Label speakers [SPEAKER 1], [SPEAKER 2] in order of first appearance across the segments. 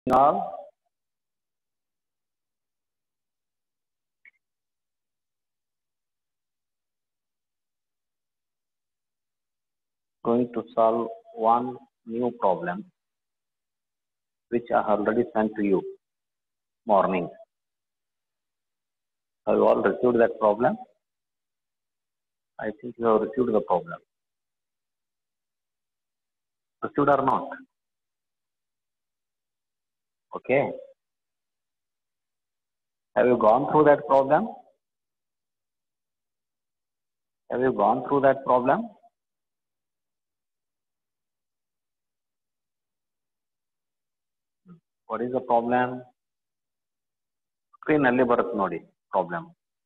[SPEAKER 1] all going to solve one new problem which I have already sent to you morning. Have you all received that problem? I think you have received the problem. Received or not? Okay. Have you gone through that problem? Have you gone through that problem? What is the problem? Screen ಅಲ್ಲಿ ಬರುತ್ತೆ ನೋಡಿ problem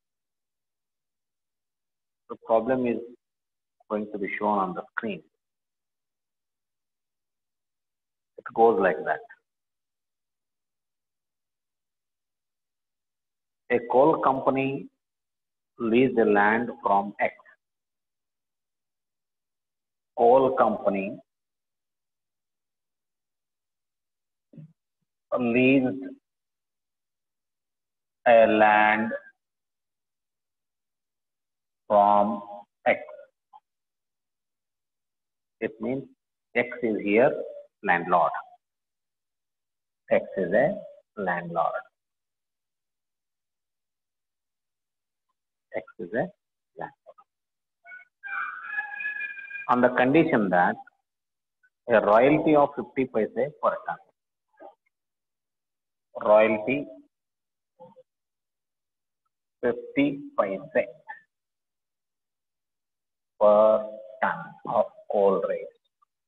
[SPEAKER 1] The problem is going to be shown on the screen. It goes like that. A coal company leased the land from X. Coal company leased a land from X. It means X is here landlord. X is a landlord. X is a landlord. On the condition that a royalty of 50 paise per ton. Royalty 50 paise per ton of coal raised.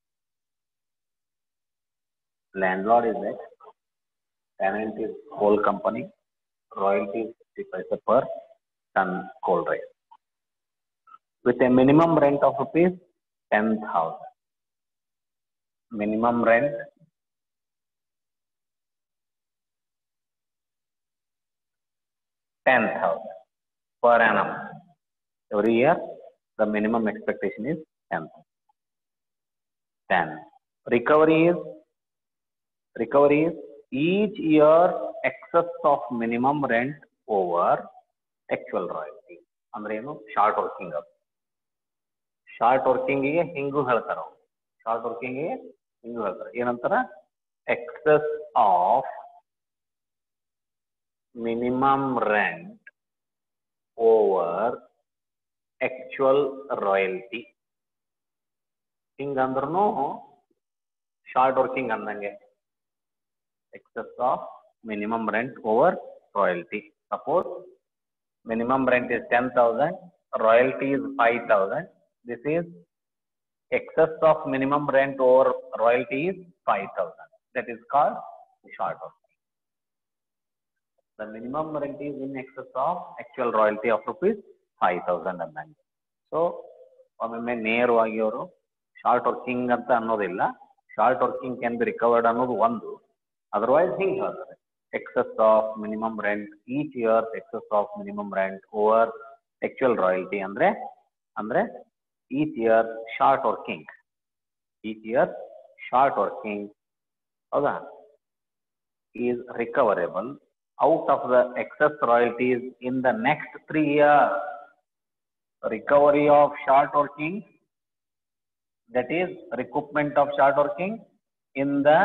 [SPEAKER 1] Landlord is X, tenant is coal company, royalty is 50 paise per ton coal raised. With a minimum rent of rupees 10,000. Minimum rent ten thousand per annum. Every year, the minimum expectation is ten. Ten. Recovery is recovery is each year excess of minimum rent over actual royalty. ಅಂದ್ರೆ ಏನು short working short ವರ್ಕಿಂಗಿಗೆ ಹಿಂಗೂ ಹೇಳ್ತಾರ short ವರ್ಕಿಂಗಿಗೆ ಹಿಂಗೂ ಹೇಳ್ತಾರೆ ಏನಂತಾರ excess of minimum rent over actual royalty ಹಿಂಗಂದ್ರೂ short working ಅಂದಂಗೆ excess of minimum rent over royalty suppose minimum rent is ten thousand royalty is five thousand this is excess of minimum rent over royalty is 5000 that is called short working the minimum rent is in excess of actual royalty of rupees 5000 ಅಂದಂಗೆ so ಒಮ್ಮೊಮ್ಮೆ ನೇರವಾಗಿ ಅವರು short working ಅಂತ ಅನ್ನೋದಿಲ್ಲ short working can be recovered ಅನ್ನೋದು ಒಂದು otherwise ಹಿಂಗೆ ಹೇಳ್ತಾರೆ excess of minimum rent each year excess of minimum rent over actual royalty ಅಂದ್ರೆ ಅಂದ್ರೆ each year short working each year short working ಹೌದಾ is recoverable out of the excess royalties in the next three years. Recovery of short working, that is recoupment of short working in the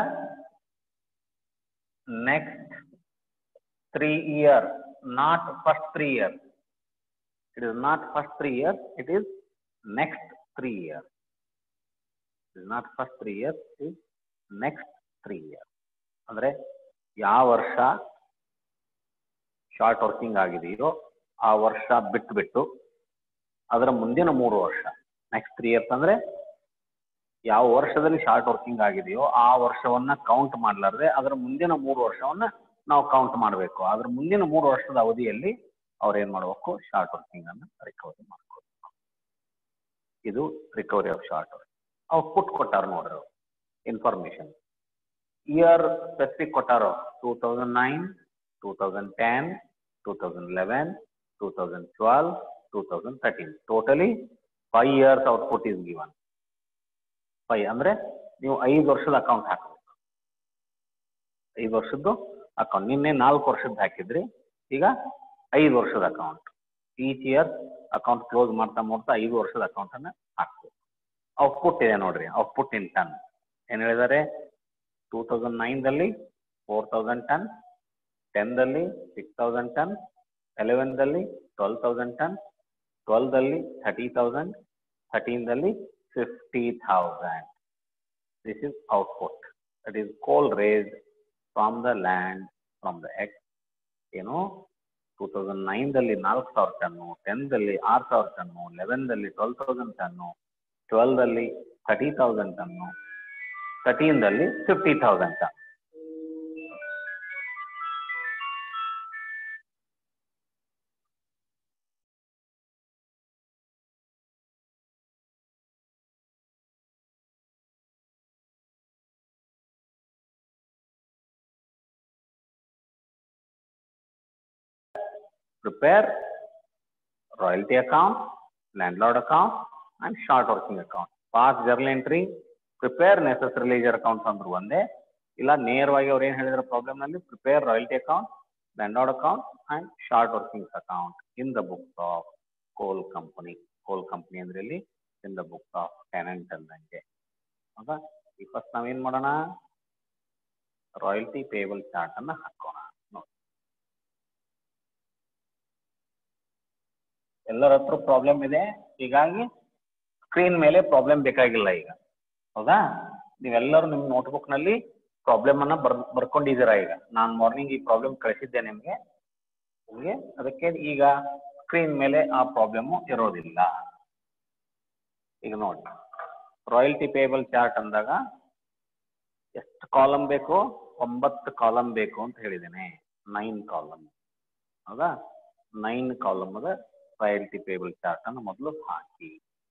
[SPEAKER 1] next three years, not first three years. It is not first three years, it is next three years. It is not first three years, it is next three years. ಅಂದ್ರೆ ಯಾವ ವರ್ಷ short working ಆಗಿದೆಯೋ ಆ ವರ್ಷ ಬಿಟ್ಟು ಬಿಟ್ಟು ಅದರ ಮುಂದಿನ ಮೂರು ವರ್ಷ ನೆಕ್ಸ್ಟ್ ತ್ರೀ ಇಯರ್ಸ್ ಅಂದ್ರೆ ಯಾವ ವರ್ಷದಲ್ಲಿ ಶಾರ್ಟ್ ವರ್ಕಿಂಗ್ ಆಗಿದೆಯೋ ಆ ವರ್ಷವನ್ನ ಕೌಂಟ್ ಮಾಡಲಾರ್ದೆ ಅದರ ಮುಂದಿನ ಮೂರು ವರ್ಷವನ್ನ ನಾವು ಕೌಂಟ್ ಮಾಡಬೇಕು ಅದ್ರ ಮುಂದಿನ ಮೂರು ವರ್ಷದ ಅವಧಿಯಲ್ಲಿ ಅವ್ರು ಏನ್ ಮಾಡಬೇಕು ಶಾರ್ಟ್ ವರ್ಕಿಂಗ್ ಅನ್ನ ರಿಕವರಿ ಮಾಡ್ಕೋಬೇಕು ಇದು ರಿಕವರಿ ಆಫ್ ಶಾರ್ಟ್ ವರ್ಕಿಂಗ್ ಅವ್ರು ಪುಟ್ ಕೊಟ್ಟಾರ ನೋಡ್ರಿ ಇನ್ಫಾರ್ಮೇಶನ್ ಇಯರ್ ಸ್ಪೆಸಿಫಿಕ್ ಕೊಟ್ಟಾರೋ two thousand nine 2010, 2011, 2012, 2013. Totally five years output is given. Five ಅಂದ್ರೆ ನೀವು ಐದು ವರ್ಷದ ಅಕೌಂಟ್ ಹಾಕಬೇಕು ಐದು ವರ್ಷದ್ದು ಅಕೌಂಟ್ ನಿನ್ನೆ ನಾಲ್ಕು ವರ್ಷದ್ದು ಹಾಕಿದ್ರಿ ಈಗ ಐದು ವರ್ಷದ account each year account close ಮಾಡ್ತಾ ಮಾಡ್ತಾ ಐದು ವರ್ಷದ ಅಕೌಂಟನ್ನು ಹಾಕ್ಬೇಕು ಔಟ್ಪುಟ್ ಇದೆ ನೋಡ್ರಿ ಔಟ್ಪುಟ್ ಇನ್ ಟನ್ ಏನು ಹೇಳಿದ್ದಾರೆ ಟೂ ತೌಸಂಡ್ ನೈನ್ದಲ್ಲಿ ಫೋರ್ ತೌಸಂಡ್ ಟನ್ ಟೆನ್ದಲ್ಲಿ ಸಿಕ್ಸ್ ತೌಸಂಡ್ ಟನ್ ಎಲೆವೆನ್ದಲ್ಲಿ ಟ್ವೆಲ್ ತೌಸಂಡ್ ಟನ್ ಟ್ವೆಲ್ದಲ್ಲಿ ಥರ್ಟಿ ತೌಸಂಡ್ ಥರ್ಟೀನ್ದಲ್ಲಿ fifty thousand this is output that is coal raised from the land from the ex ಏನು two thousand ನೈನ್ದಲ್ಲಿ ನಾಲ್ಕು ಸಾವಿರ ಟನ್ನು ಟೆನ್ದಲ್ಲಿ ಆರು ಸಾವಿರ ಟನ್ನು ಲೆವೆನ್ದಲ್ಲಿ ಟ್ವೆಲ್ ತೌಸಂಡ್ ಟನ್ನು ಟ್ವೆಲ್ದಲ್ಲಿ ಥರ್ಟಿ ತೌಸಂಡ್ ಟನ್ನು ಥರ್ಟೀನ್ದಲ್ಲಿ fifty thousand ton prepare royalty account, landlord account, and short working account. Pass journal entry, prepare necessary ledger accounts ಅಂದ್ರು ಒಂದೇ ಇಲ್ಲ ನೇರವಾಗಿ ಅವ್ರು ಏನು ಹೇಳಿದ್ರು ಪ್ರಾಬ್ಲಮ್ ನಲ್ಲಿ prepare royalty account landlord account and short working account in the books of coal company coal company ಅಂದ್ರೆ ಇಲ್ಲಿ in the books of tenant ಅಂದಂಗೆ ಹೌದಾ ಈ ಫಸ್ಟ್ ನಾವೇನ್ ಮಾಡೋಣ ರಾಯಲ್ಟಿ ಪೇಬಲ್ ಚಾರ್ಟ್ ಅನ್ನ ಹಾಕೋಣ ನೋಡಿ ಎಲ್ಲರ ಹತ್ರ ಪ್ರಾಬ್ಲಮ್ ಇದೆ ಹೀಗಾಗಿ ಸ್ಕ್ರೀನ್ ಮೇಲೆ ಪ್ರಾಬ್ಲಮ್ ಬೇಕಾಗಿಲ್ಲ ಈಗ ಹೌದಾ ನೀವೆಲ್ಲರೂ ನಿಮ್ಮ ನೋಟ್ಬುಕ್ ನಲ್ಲಿ ಪ್ರಾಬ್ಲಮ್ ಅನ್ನ ಬರ್ ಬರ್ಕೊಂಡಿದ್ದೀರಾ ಈಗ ನಾನು ಮಾರ್ನಿಂಗ್ ಈ ಪ್ರಾಬ್ಲಮ್ ಕಳಿಸಿದ್ದೆ ನಿಮಗೆ ನಿಮಗೆ ಅದಕ್ಕೆ ಈಗ ಸ್ಕ್ರೀನ್ ಮೇಲೆ ಆ ಪ್ರಾಬ್ಲಮ್ ಇರೋದಿಲ್ಲ ಈಗ ನೋಡಿ ರಾಯಲ್ಟಿ ಪೇಬಲ್ ಚಾರ್ಟ್ ಅಂದಾಗ ಎಷ್ಟು ಕಾಲಮ್ ಬೇಕು ಒಂಬತ್ತು ಕಾಲಮ್ ಬೇಕು ಅಂತ ಹೇಳಿದ್ದೇನೆ ನೈನ್ ಕಾಲಮ್ ಹೌದಾ ನೈನ್ ಕಾಲಮ್ದ ರಾಯಲ್ಟಿ ಪೇಬಲ್ ಚಾರ್ಟ್ ಅನ್ನು ಮೊದಲು ಹಾಕಿ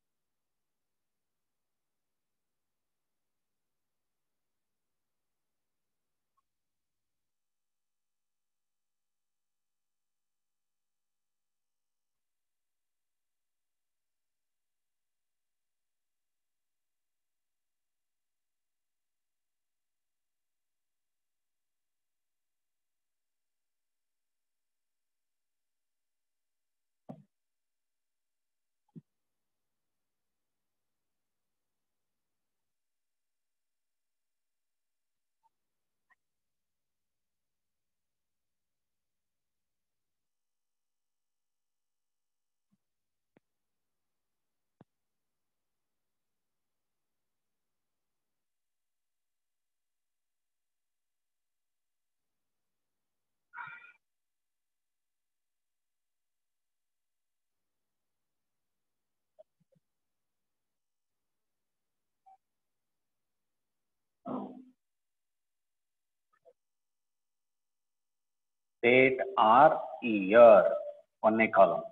[SPEAKER 1] ಡೇಟ್ ಆರ್ ಇಯರ್ ಒಂದನೇ ಕಾಲಮ್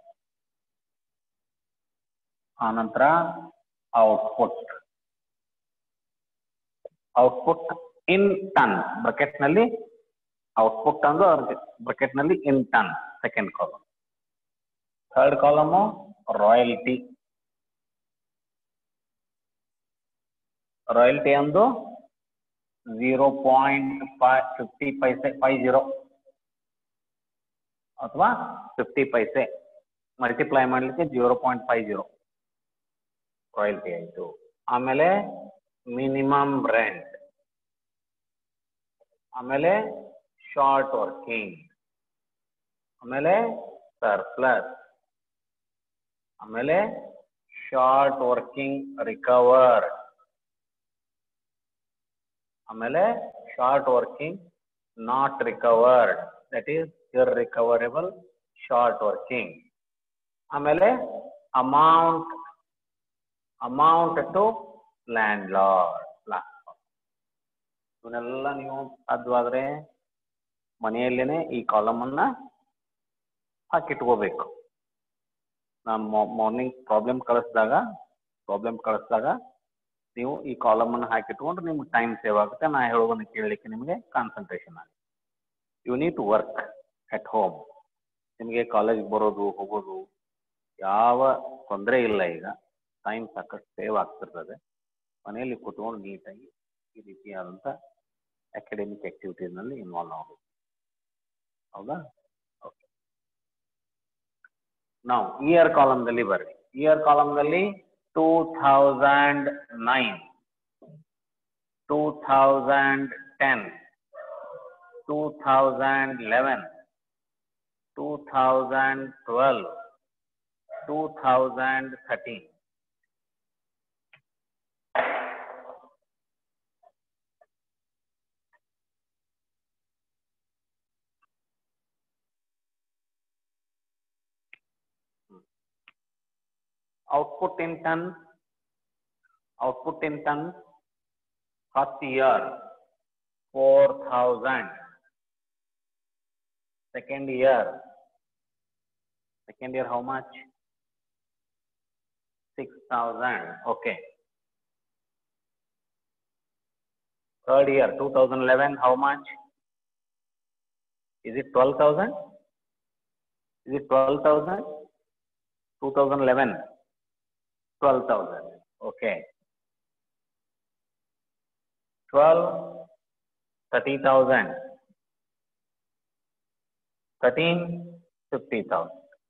[SPEAKER 1] ಆನಂತರ output output in ton bracket ನಲ್ಲಿ ಔಟ್ಪುಟ್ ಅಂದು ಬ್ರಕೆಟ್ ನಲ್ಲಿ in ton second column third column royalty royalty ಅಂದು zero point five fifty paise five zero ಅಥವಾ ಫಿಫ್ಟಿ ಪೈಸೆ ಮಲ್ಟಿಪ್ಲೈ ಮಾಡಲಿಕ್ಕೆ zero point five zero royalty ಆಯಿತು ಆಮೇಲೆ ಮಿನಿಮಮ್ ರೆಂಟ್ ಆಮೇಲೆ ಶಾರ್ಟ್ ವರ್ಕಿಂಗ್ ಆಮೇಲೆ ಸರ್ಪ್ಲಸ್ ಆಮೇಲೆ ಶಾರ್ಟ್ ವರ್ಕಿಂಗ್ ರಿಕವರ್ ಆಮೇಲೆ short working not recovered that is irrecoverable short working ಆಮೇಲೆ amount amount to landlord ಇವನ್ನೆಲ್ಲ ನೀವು ಸಾಧ್ಯವಾದ್ರೆ ಮನೆಯಲ್ಲೇನೆ ಈ ಕಾಲಮ್ ಅನ್ನ ಹಾಕಿಟ್ಕೋಬೇಕು ನಾನು ಮಾರ್ನಿಂಗ್ ಪ್ರಾಬ್ಲಮ್ ಕಳಿಸಿದಾಗ ಪ್ರಾಬ್ಲಮ್ ಕಳಿಸಿದಾಗ ನೀವು ಈ ಕಾಲಮ್ ಅನ್ನು ಹಾಕಿಟ್ಕೊಂಡ್ರೆ ನಿಮ್ಗೆ ಟೈಮ್ ಸೇವ್ ಆಗುತ್ತೆ ನಾ ಹೇಳೋದನ್ನ ಕೇಳಲಿಕ್ಕೆ ನಿಮಗೆ ಕಾನ್ಸಂಟ್ರೇಷನ್ ಆಗುತ್ತೆ you need to work at home ನಿಮಗೆ ಕಾಲೇಜ್ಗೆ ಬರೋದು ಹೋಗೋದು ಯಾವ ತೊಂದರೆ ಇಲ್ಲ ಈಗ ಟೈಮ್ ಸಾಕಷ್ಟು ಸೇವ್ ಆಗ್ತಿರ್ತದೆ ಮನೆಯಲ್ಲಿ ಕೂತ್ಕೊಂಡು ನೀಟಾಗಿ ಈ ರೀತಿಯಾದಂಥ ಅಕಾಡೆಮಿಕ್ ಆಕ್ಟಿವಿಟೀಸ್ನಲ್ಲಿ ಇನ್ವಾಲ್ವ್ ಆಗಬೇಕು ಹೌದಾ ಓಕೆ ನಾವು ಇಯರ್ ಕಾಲಮ್ದಲ್ಲಿ ಬರ್ರಿ ಇಯರ್ ಕಾಲಮ್ದಲ್ಲಿ two thousand nine two thousand ten two thousand eleven two thousand twelve two thousand thirteen output in tons output in tons first year 4000 second year second year how much 6000 okay third year 2011 how much is it 12000 is it 12000 2011 12,000. Okay. 12, 30,000. 13, 50,000.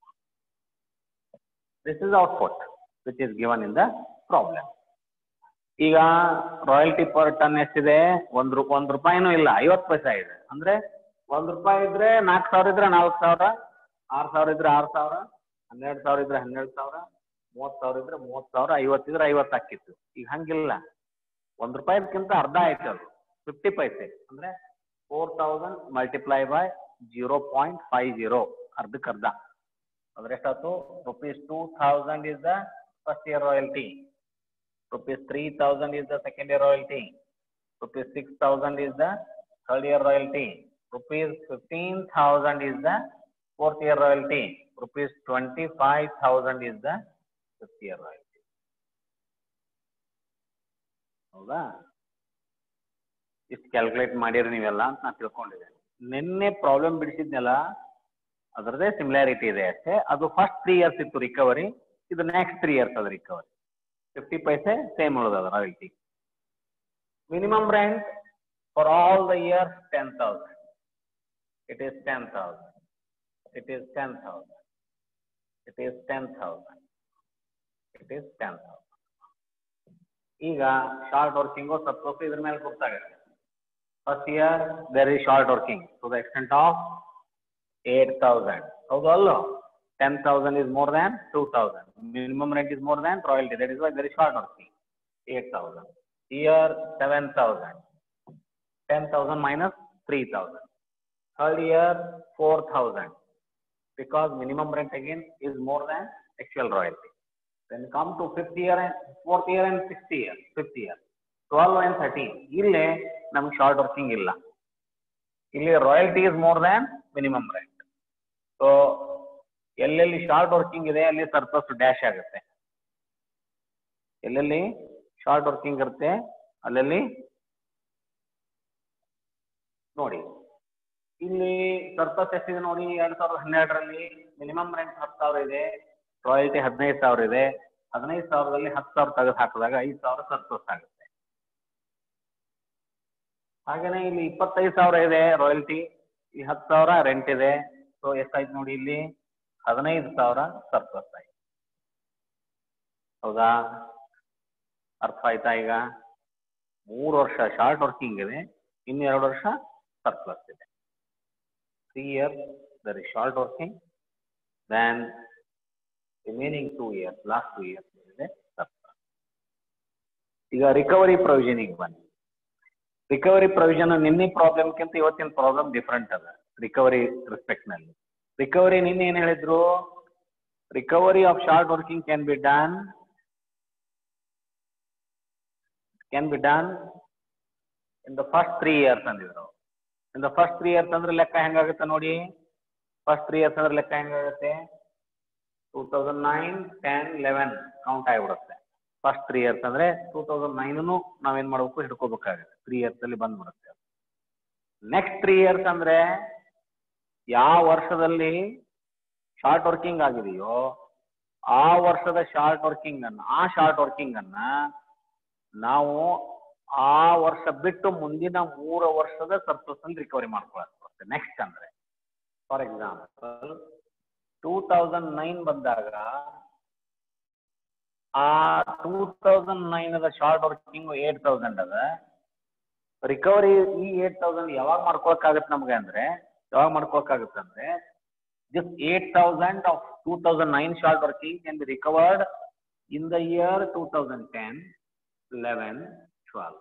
[SPEAKER 1] This is output which is given in the problem. ಈಗ royalty per ton ಎಷ್ಟಿದೆ ಒಂದ್ ರೂ ಒಂದ್ ರೂಪಾಯಿನೂ ಇಲ್ಲ ಐವತ್ತು ಪೈಸೆ ಇದೆ ಅಂದ್ರೆ ಒಂದ್ ರೂಪಾಯಿ ಇದ್ರೆ ನಾಲ್ಕು ಸಾವಿರ ಇದ್ರೆ ನಾಲ್ಕು ಸಾವಿರ ಆರು ಸಾವಿರ ಇದ್ರೆ ಆರು ಸಾವಿರ ಹನ್ನೆರಡು ಸಾವಿರ ಇದ್ರೆ ಹನ್ನೆರಡು ಸಾವಿರ ಮೂವತ್ತು ಸಾವಿರ ಇದ್ರೆ ಮೂವತ್ತು ಸಾವಿರ ಐವತ್ತಿದ್ರೆ ಐವತ್ತು ಹಾಕಿತ್ತು ಈಗ ಹಂಗಿಲ್ಲ ಒಂದ್ ರೂಪಾಯಿಗಿಂತ ಅರ್ಧ ಆಯ್ತು ಅದು ಫಿಫ್ಟಿ ಪೈಸೆ ಅಂದ್ರೆ four thousand multiply by zero point five zero ಅರ್ಧಕ್ಕೆ ಅರ್ಧ ಅದ್ರ ಎಷ್ಟಾಯ್ತು rupees two thousand is the first year royalty rupees three thousand is the second year royalty rupees six thousand is the third year royalty rupees fifteen thousand is the fourth year royalty rupees twenty five thousand is the fifth year royalty ಹೌದಾ ಇಷ್ಟು calculate ಮಾಡಿರಿ ನೀವೆಲ್ಲ ಅಂತ ನಾನು ತಿಳ್ಕೊಂಡಿದ್ದೇನೆ ನಿನ್ನೆ problem ಬಿಡಿಸಿದ್ನಲ್ಲ ಅದರದೇ similarity ಇದೆ ಅಷ್ಟೇ ಅದು ಫಸ್ಟ್ ತ್ರೀ ಇಯರ್ಸ್ ಇತ್ತು ರಿಕವರಿ ಇದು ನೆಕ್ಸ್ಟ್ ತ್ರೀ ಇಯರ್ಸ್ ಅದು ರಿಕವರಿ ಫಿಫ್ಟಿ ಪೈಸೆ ಸೇಮ್ ಉಳಿದದ royalty minimum rent for all the years ten thousand it is ten thousand it is ten thousand it is ten thousand it is ten thousand ಈಗ short working ಸಬ್ಕೋರ್ಸ್ ಇದ್ರ ಮೇಲೆ ಗೊತ್ತಾಗುತ್ತೆ first year there is short working to the extent of eight thousand ಹೌದು ಅಲ್ಲೋ ten thousand is more than two thousand minimum rent is more than royalty that is why there is short working eight thousand year seven thousand ten thousand minus three thousand third year four thousand because minimum rent again is more than actual royalty. Then come to fifth year and fourth year and sixth year, fifth year, 12 and 13. ಇಲ್ಲೇ ನಮ್ಗೆ short working ಇಲ್ಲ ಇಲ್ಲಿ royalty is more than minimum rent so ಎಲ್ಲೆಲ್ಲಿ short working ಇದೆ ಅಲ್ಲಿ surplus dash ಆಗುತ್ತೆ ಎಲ್ಲೆಲ್ಲಿ short working ಇರುತ್ತೆ ಅಲ್ಲಲ್ಲಿ ನೋಡಿ ಇಲ್ಲಿ ಸರ್ಪ್ಲಸ್ ಎಷ್ಟಿದೆ ನೋಡಿ ಎರಡ್ ಸಾವಿರದ ಹನ್ನೆರಡರಲ್ಲಿ ಮಿನಿಮಮ್ ರೆಂಟ್ ಹತ್ತು ಸಾವಿರ ಇದೆ ರಾಯಲ್ಟಿ ಹದಿನೈದು ಸಾವಿರ ಇದೆ ಹದಿನೈದು ಸಾವಿರದಲ್ಲಿ ಹತ್ತು ಸಾವಿರ ತೆಗೆದು ಹಾಕಿದಾಗ ಐದು ಸಾವಿರ ಸರ್ಪ್ಲಸ್ ಆಗುತ್ತೆ ಹಾಗೇನೆ ಇಲ್ಲಿ ಇಪ್ಪತ್ತೈದು ಸಾವಿರ ಇದೆ ರಾಯಲ್ಟಿ ಈ ಹತ್ತು ಸಾವಿರ ರೆಂಟ್ ಇದೆ ಸೊ ಎಷ್ಟಾಯ್ತು ನೋಡಿ ಇಲ್ಲಿ ಹದಿನೈದು ಸಾವಿರ ಸರ್ಪ್ಲಸ್ ಆಯ್ತು ಹೌದಾ ಅರ್ಥ ಆಯ್ತಾ ಈಗ ಮೂರು ವರ್ಷ ಶಾರ್ಟ್ ವರ್ಕಿಂಗ್ ಇದೆ ಇನ್ನು ಎರಡು ವರ್ಷ ಸರ್ಪ್ಲಸ್ ಇದೆ three years there is short working, then remaining two years, last two years there is a surplus. ಈಗ ರಿಕವರಿ ಪ್ರೊವಿಷನಿಗೆ ಬನ್ನಿ ರಿಕವರಿ ಪ್ರೊವಿಷನ್ ನಿನ್ನೆ ಪ್ರಾಬ್ಲಮ್ಗಿಂತ ಇವತ್ತಿನ ಪ್ರಾಬ್ಲಮ್ ಡಿಫ್ರೆಂಟ್ ಅದ ರಿಕವರಿ ರೆಸ್ಪೆಕ್ಟ್ನಲ್ಲಿ ರಿಕವರಿ ನಿನ್ನೆ ಏನು ಹೇಳಿದ್ರು recovery of short working can be done can be done in the first three years ಅಂದಿದ್ರು in the first three years ಅಂದ್ರೆ ಲೆಕ್ಕ ಹೆಂಗಾಗುತ್ತೆ ನೋಡಿ ಫಸ್ಟ್ ತ್ರೀ ಇಯರ್ಸ್ ಅಂದ್ರೆ ಲೆಕ್ಕ ಹೆಂಗಾಗುತ್ತೆ two thousand nine ten eleven count ಆಗಿಬಿಡುತ್ತೆ ಫಸ್ಟ್ ತ್ರೀ ಇಯರ್ಸ್ ಅಂದ್ರೆ ಟೂ ತೌಸಂಡ್ ನೈನೂ ನಾವೇನ್ ಮಾಡ್ಬೇಕು ಹಿಡ್ಕೋಬೇಕಾಗುತ್ತೆ ತ್ರೀ ಇಯರ್ಸ್ ಅಲ್ಲಿ ಬಂದ್ಬಿಡುತ್ತೆ ನೆಕ್ಸ್ಟ್ ತ್ರೀ ಇಯರ್ಸ್ ಅಂದ್ರೆ ಯಾವ ವರ್ಷದಲ್ಲಿ ಶಾರ್ಟ್ ವರ್ಕಿಂಗ್ ಆಗಿದೆಯೋ ಆ ವರ್ಷದ ಶಾರ್ಟ್ ವರ್ಕಿಂಗ್ ಅನ್ನ ಆ ಶಾರ್ಟ್ ವರ್ಕಿಂಗ್ ಅನ್ನ ನಾವು ಆ ವರ್ಷ ಬಿಟ್ಟು ಮುಂದಿನ ಮೂರು ವರ್ಷದ ಸರ್ಪ್ಲಸ್ ಅನ್ನು ರಿಕವರಿ ಮಾಡ್ಕೊಳಕ್ ಬರುತ್ತೆ ನೆಕ್ಸ್ಟ್ ಅಂದ್ರೆ for example two thousand nine ಬಂದಾಗ ಆ ಟೂ ತೌಸಂಡ್ ನೈನ್ ಅದ ಶಾರ್ಟ್ ವರ್ಕಿಂಗ್ ಏಟ್ ತೌಸಂಡ್ ಅದ ರಿಕವರಿ ಈ ಏಟ್ ತೌಸಂಡ್ ಯಾವಾಗ ಮಾಡ್ಕೊಳಕ್ಕಾಗತ್ತೆ ನಮ್ಗೆ ಅಂದ್ರೆ ಯಾವಾಗ ಮಾಡ್ಕೊಳಕ್ಕಾಗತ್ತೆ ಅಂದ್ರೆ this eight thousand of two thousand nine short working can be recovered in the year two thousand ten eleven twelve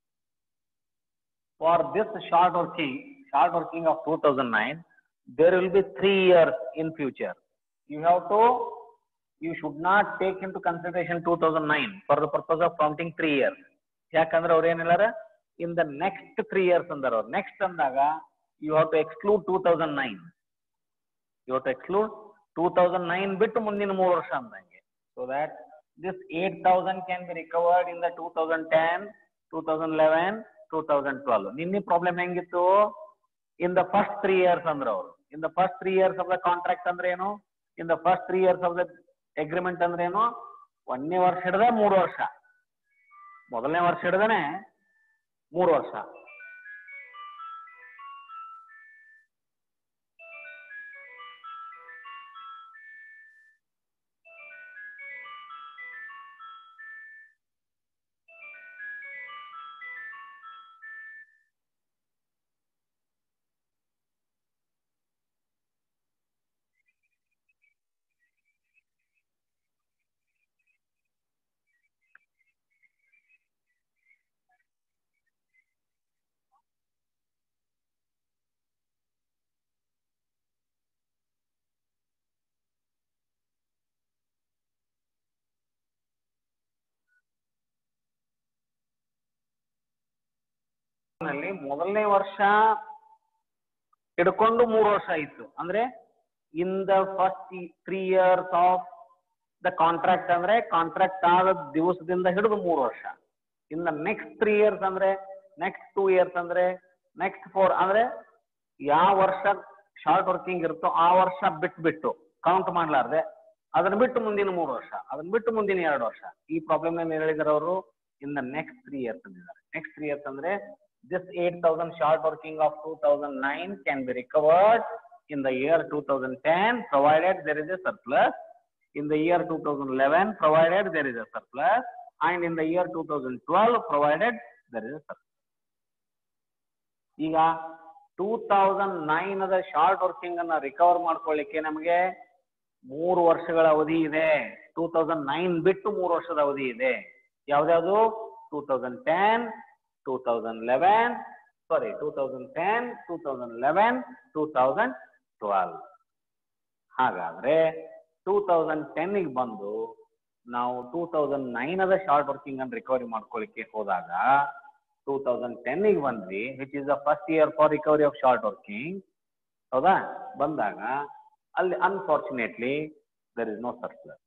[SPEAKER 1] for this short working, short working of 2009, there will be three years in future. You have to, you should not take into consideration 2009 for the purpose of counting three years. ಯಾಕಂದ್ರೆ ಅವ್ರು ಏನ್ ಹೇಳಾರ in the next three years ಅಂದಾರ ಅವ್ರು next ಅಂದಾಗ you have to exclude two thousand nine you have to exclude two thousand nine ಬಿಟ್ಟು ಮುಂದಿನ ಮೂರು ವರ್ಷ ಅಂದಂಗೆ so that this eight thousand can be recovered in the two thousand ten two thousand eleven two thousand twelve ನಿನ್ನೆ problem ಹೆಂಗಿತ್ತು in the first three years ಅಂದ್ರೆ ಅವರು in the first three years of the contract ಅಂದ್ರೆ ಏನು in the first three years of the agreement ಅಂದ್ರೆ ಏನು ಒಂದನೇ ವರ್ಷ ಹಿಡ್ದೆ ಮೂರು ವರ್ಷ ಮೊದಲನೇ ವರ್ಷ ಹಿಡ್ದನೆ ಮೂರು ವರ್ಷ ನಲ್ಲಿ ಮೊದಲನೇ ವರ್ಷ ಹಿಡ್ಕೊಂಡು ಮೂರು ವರ್ಷ ಇತ್ತು ಅಂದ್ರೆ in the first three years of the contract ಅಂದ್ರೆ ಕಾಂಟ್ರಾಕ್ಟ್ ಆದ ದಿವಸದಿಂದ ಹಿಡಿದು ಮೂರು ವರ್ಷ in the next three years ಅಂದ್ರೆ ನೆಕ್ಸ್ಟ್ ಟೂ ಇಯರ್ಸ್ ಅಂದ್ರೆ ನೆಕ್ಸ್ಟ್ ಫೋರ್ ಅಂದ್ರೆ ಯಾವ ವರ್ಷ ಶಾರ್ಟ್ ವರ್ಕಿಂಗ್ ಇರುತ್ತೋ ಆ ವರ್ಷ ಬಿಟ್ಟು ಬಿಟ್ಟು ಕೌಂಟ್ ಮಾಡ್ಲಾರ್ದೆ ಅದನ್ನ ಬಿಟ್ಟು ಮುಂದಿನ ಮೂರು ವರ್ಷ ಅದನ್ನ ಬಿಟ್ಟು ಮುಂದಿನ ಎರಡು ವರ್ಷ ಈ ಪ್ರಾಬ್ಲಮ್ ಏನ್ ಹೇಳಿದಾರೆ ಅವರು in the next three years ಅಂದಿದ್ದಾರೆ ನೆಕ್ಸ್ಟ್ ತ್ರೀ ಇಯರ್ಸ್ ಅಂದ್ರೆ this 8000 short working of 2009 can be recovered in the year 2010 provided there is a surplus in the year 2011 provided there is a surplus and in the year 2012 provided there is a surplus ಈಗ two thousand nine ಅದ short working ಅನ್ನ recover ಮಾಡ್ಕೊಳ್ಳಿಕ್ಕೆ ನಮಗೆ ಮೂರು ವರ್ಷಗಳ ಅವಧಿ ಇದೆ two thousand nine ಬಿಟ್ಟು ಮೂರು ವರ್ಷದ ಅವಧಿ ಇದೆ ಯಾವ್ದ್ಯಾವ್ದು two thousand ten two thousand eleven sorry two thousand ten two thousand eleven two thousand twelve ಹಾಗಾದ್ರೆ ಟೂ ತೌಸಂಡ್ ಟೆನ್ನಿಗೆ ಬಂದು ನಾವು ಟೂ ತೌಸಂಡ್ ನೈನ್ ಅದ ಶಾರ್ಟ್ ವರ್ಕಿಂಗ್ ಅನ್ನು ರಿಕವರಿ ಮಾಡ್ಕೊಳ್ಳಿಕ್ಕೆ ಹೋದಾಗ ಟೂ ತೌಸಂಡ್ ಟೆನ್ನಿಗೆ ಬಂದ್ವಿ which is the first year for recovery of short working ಹೌದಾ ಬಂದಾಗ ಅಲ್ಲಿ unfortunately there is no surplus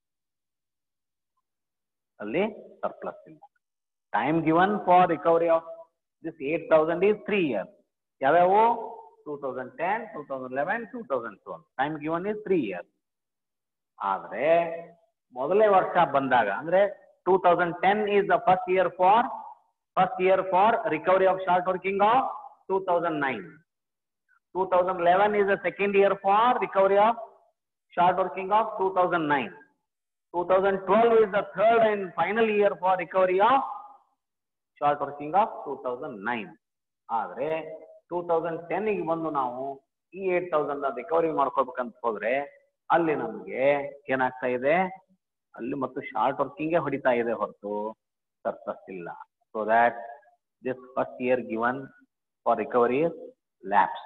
[SPEAKER 1] ಅಲ್ಲಿ ಸರ್ಪ್ಲಸ್ ಇಲ್ಲ time given for recovery of this eight thousand is three years ಯಾವ್ಯಾವು two thousand ten two thousand eleven two thousand twelve time given is three years ಆದ್ರೆ ಮೊದಲನೇ ವರ್ಷ ಬಂದಾಗ ಅಂದ್ರೆ two thousand ten is the first year for first year for recovery of short working of two thousand nine two thousand eleven is the second year for recovery of short working of two thousand nine 2012 is the third and final year for recovery of short working of 2009. ಆದ್ರೆ two thousand ಟೆನ್ನಿಗೆ ಬಂದು ನಾವು ಈ eight thousand recovery ಮಾಡ್ಕೋಬೇಕಂತ ಹೋದ್ರೆ ಅಲ್ಲಿ ನಮಗೆ ಏನಾಗ್ತಾ ಇದೆ ಅಲ್ಲಿ ಮತ್ತು ಶಾರ್ಟ್ ವರ್ಕಿಂಗೇ ಹೊಡಿತಾ ಇದೆ ಹೊರತು ಸರ್ಪ್ಲಸ್ ಇಲ್ಲ so that this first year given for recovery is lapse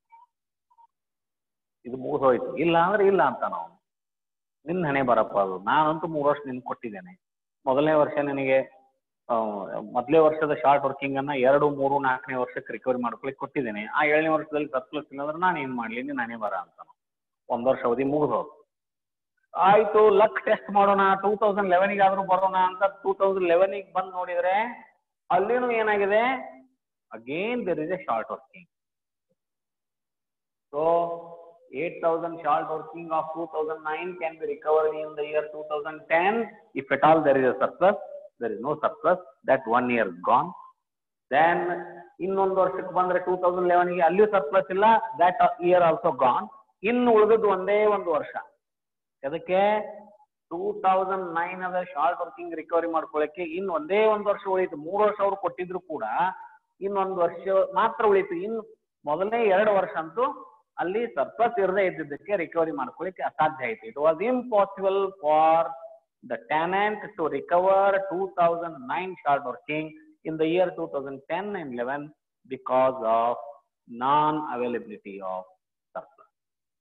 [SPEAKER 1] ಇದು ಮುಗಿದೋಯ್ತು ಇಲ್ಲ ಅಂದ್ರೆ ಇಲ್ಲ ಅಂತ ನಾವು ನಿನ್ನ ಹಣೆ ಬರಪ್ಪ ಅದು ನಾನಂತೂ ಮೂರು ವರ್ಷ ನಿನ್ಗೆ ಕೊಟ್ಟಿದ್ದೇನೆ ಮೊದಲನೇ ವರ್ಷ ನಿನಗೆ ಆ, ಮೊದಲೇ ವರ್ಷದ ಶಾರ್ಟ್ ವರ್ಕಿಂಗ್ ಅನ್ನ ಎರಡು ಮೂರು ನಾಲ್ಕನೇ ವರ್ಷಕ್ಕೆ ರಿಕವರಿ ಮಾಡ್ಕೊಳಿಕ್ ಕೊಟ್ಟಿದ್ದೇನೆ ಆ ಏಳನೇ ವರ್ಷದಲ್ಲಿ ಸರ್ಪ್ಲಸ್ ಇಲ್ಲ ಅಂದ್ರೆ ನಾನು ಏನ್ ಮಾಡ್ಲಿ ನಿನ್ನ ಹಣೆ ಬರ ಅಂತ ಒಂದ್ ವರ್ಷ ಅವಧಿ ಮುಗಿದೋದು ಆಯ್ತು ಲಕ್ ಟೆಸ್ಟ್ ಮಾಡೋಣ ಟೂ ತೌಸಂಡ್ ಲೆವೆನಿಗೆ ಆದ್ರೂ ಬರೋಣ ಅಂತ ಟೂ ತೌಸಂಡ್ ಲೆವೆನಿಗೆ ಬಂದು ನೋಡಿದ್ರೆ ಅಲ್ಲಿನೂ ಏನಾಗಿದೆ again there is a short working So 8,000 short working of 2009 can be recovered in the year 2010. If at all there is a surplus, there is no surplus. That one year gone. Then ಇನ್ನೊಂದು ವರ್ಷಕ್ಕೆ ಬಂದ್ರೆ two thousand ಲೆವೆನ್ಗೆ ಅಲ್ಲಿಯೂ surplus ಇಲ್ಲ that year also gone ಇನ್ನು ಉಳಿದದ್ದು ಒಂದೇ ಒಂದು ವರ್ಷ ಅದಕ್ಕೆ ಟೂ ತೌಸಂಡ್ ನೈನ್ ಅದ ಶಾರ್ಟ್ ವರ್ಕಿಂಗ್ ರಿಕವರಿ ಮಾಡ್ಕೊಳ್ಳಕ್ಕೆ ಇನ್ನು ಒಂದೇ ಒಂದು ವರ್ಷ ಉಳಿತು ಮೂರು ವರ್ಷ ಅವ್ರು ಕೊಟ್ಟಿದ್ರು ಕೂಡ ಇನ್ನೊಂದು ವರ್ಷ ಮಾತ್ರ ಉಳಿತು ಇನ್ನು ಮೊದಲನೇ ಎರಡು ವರ್ಷ ಅಂತೂ ಅಲ್ಲಿ ಸರ್ಪ್ಲಸ್ ಇರದೇ ಇದ್ದಿದ್ದಕ್ಕೆ ರಿಕವರಿ ಮಾಡ್ಕೊಳ್ಳಿಕ್ಕೆ ಅಸಾಧ್ಯ ಆಯ್ತು it was impossible for the tenant to recover two thousand nine short working in the year 2010 and 11 because of non-availability of surplus.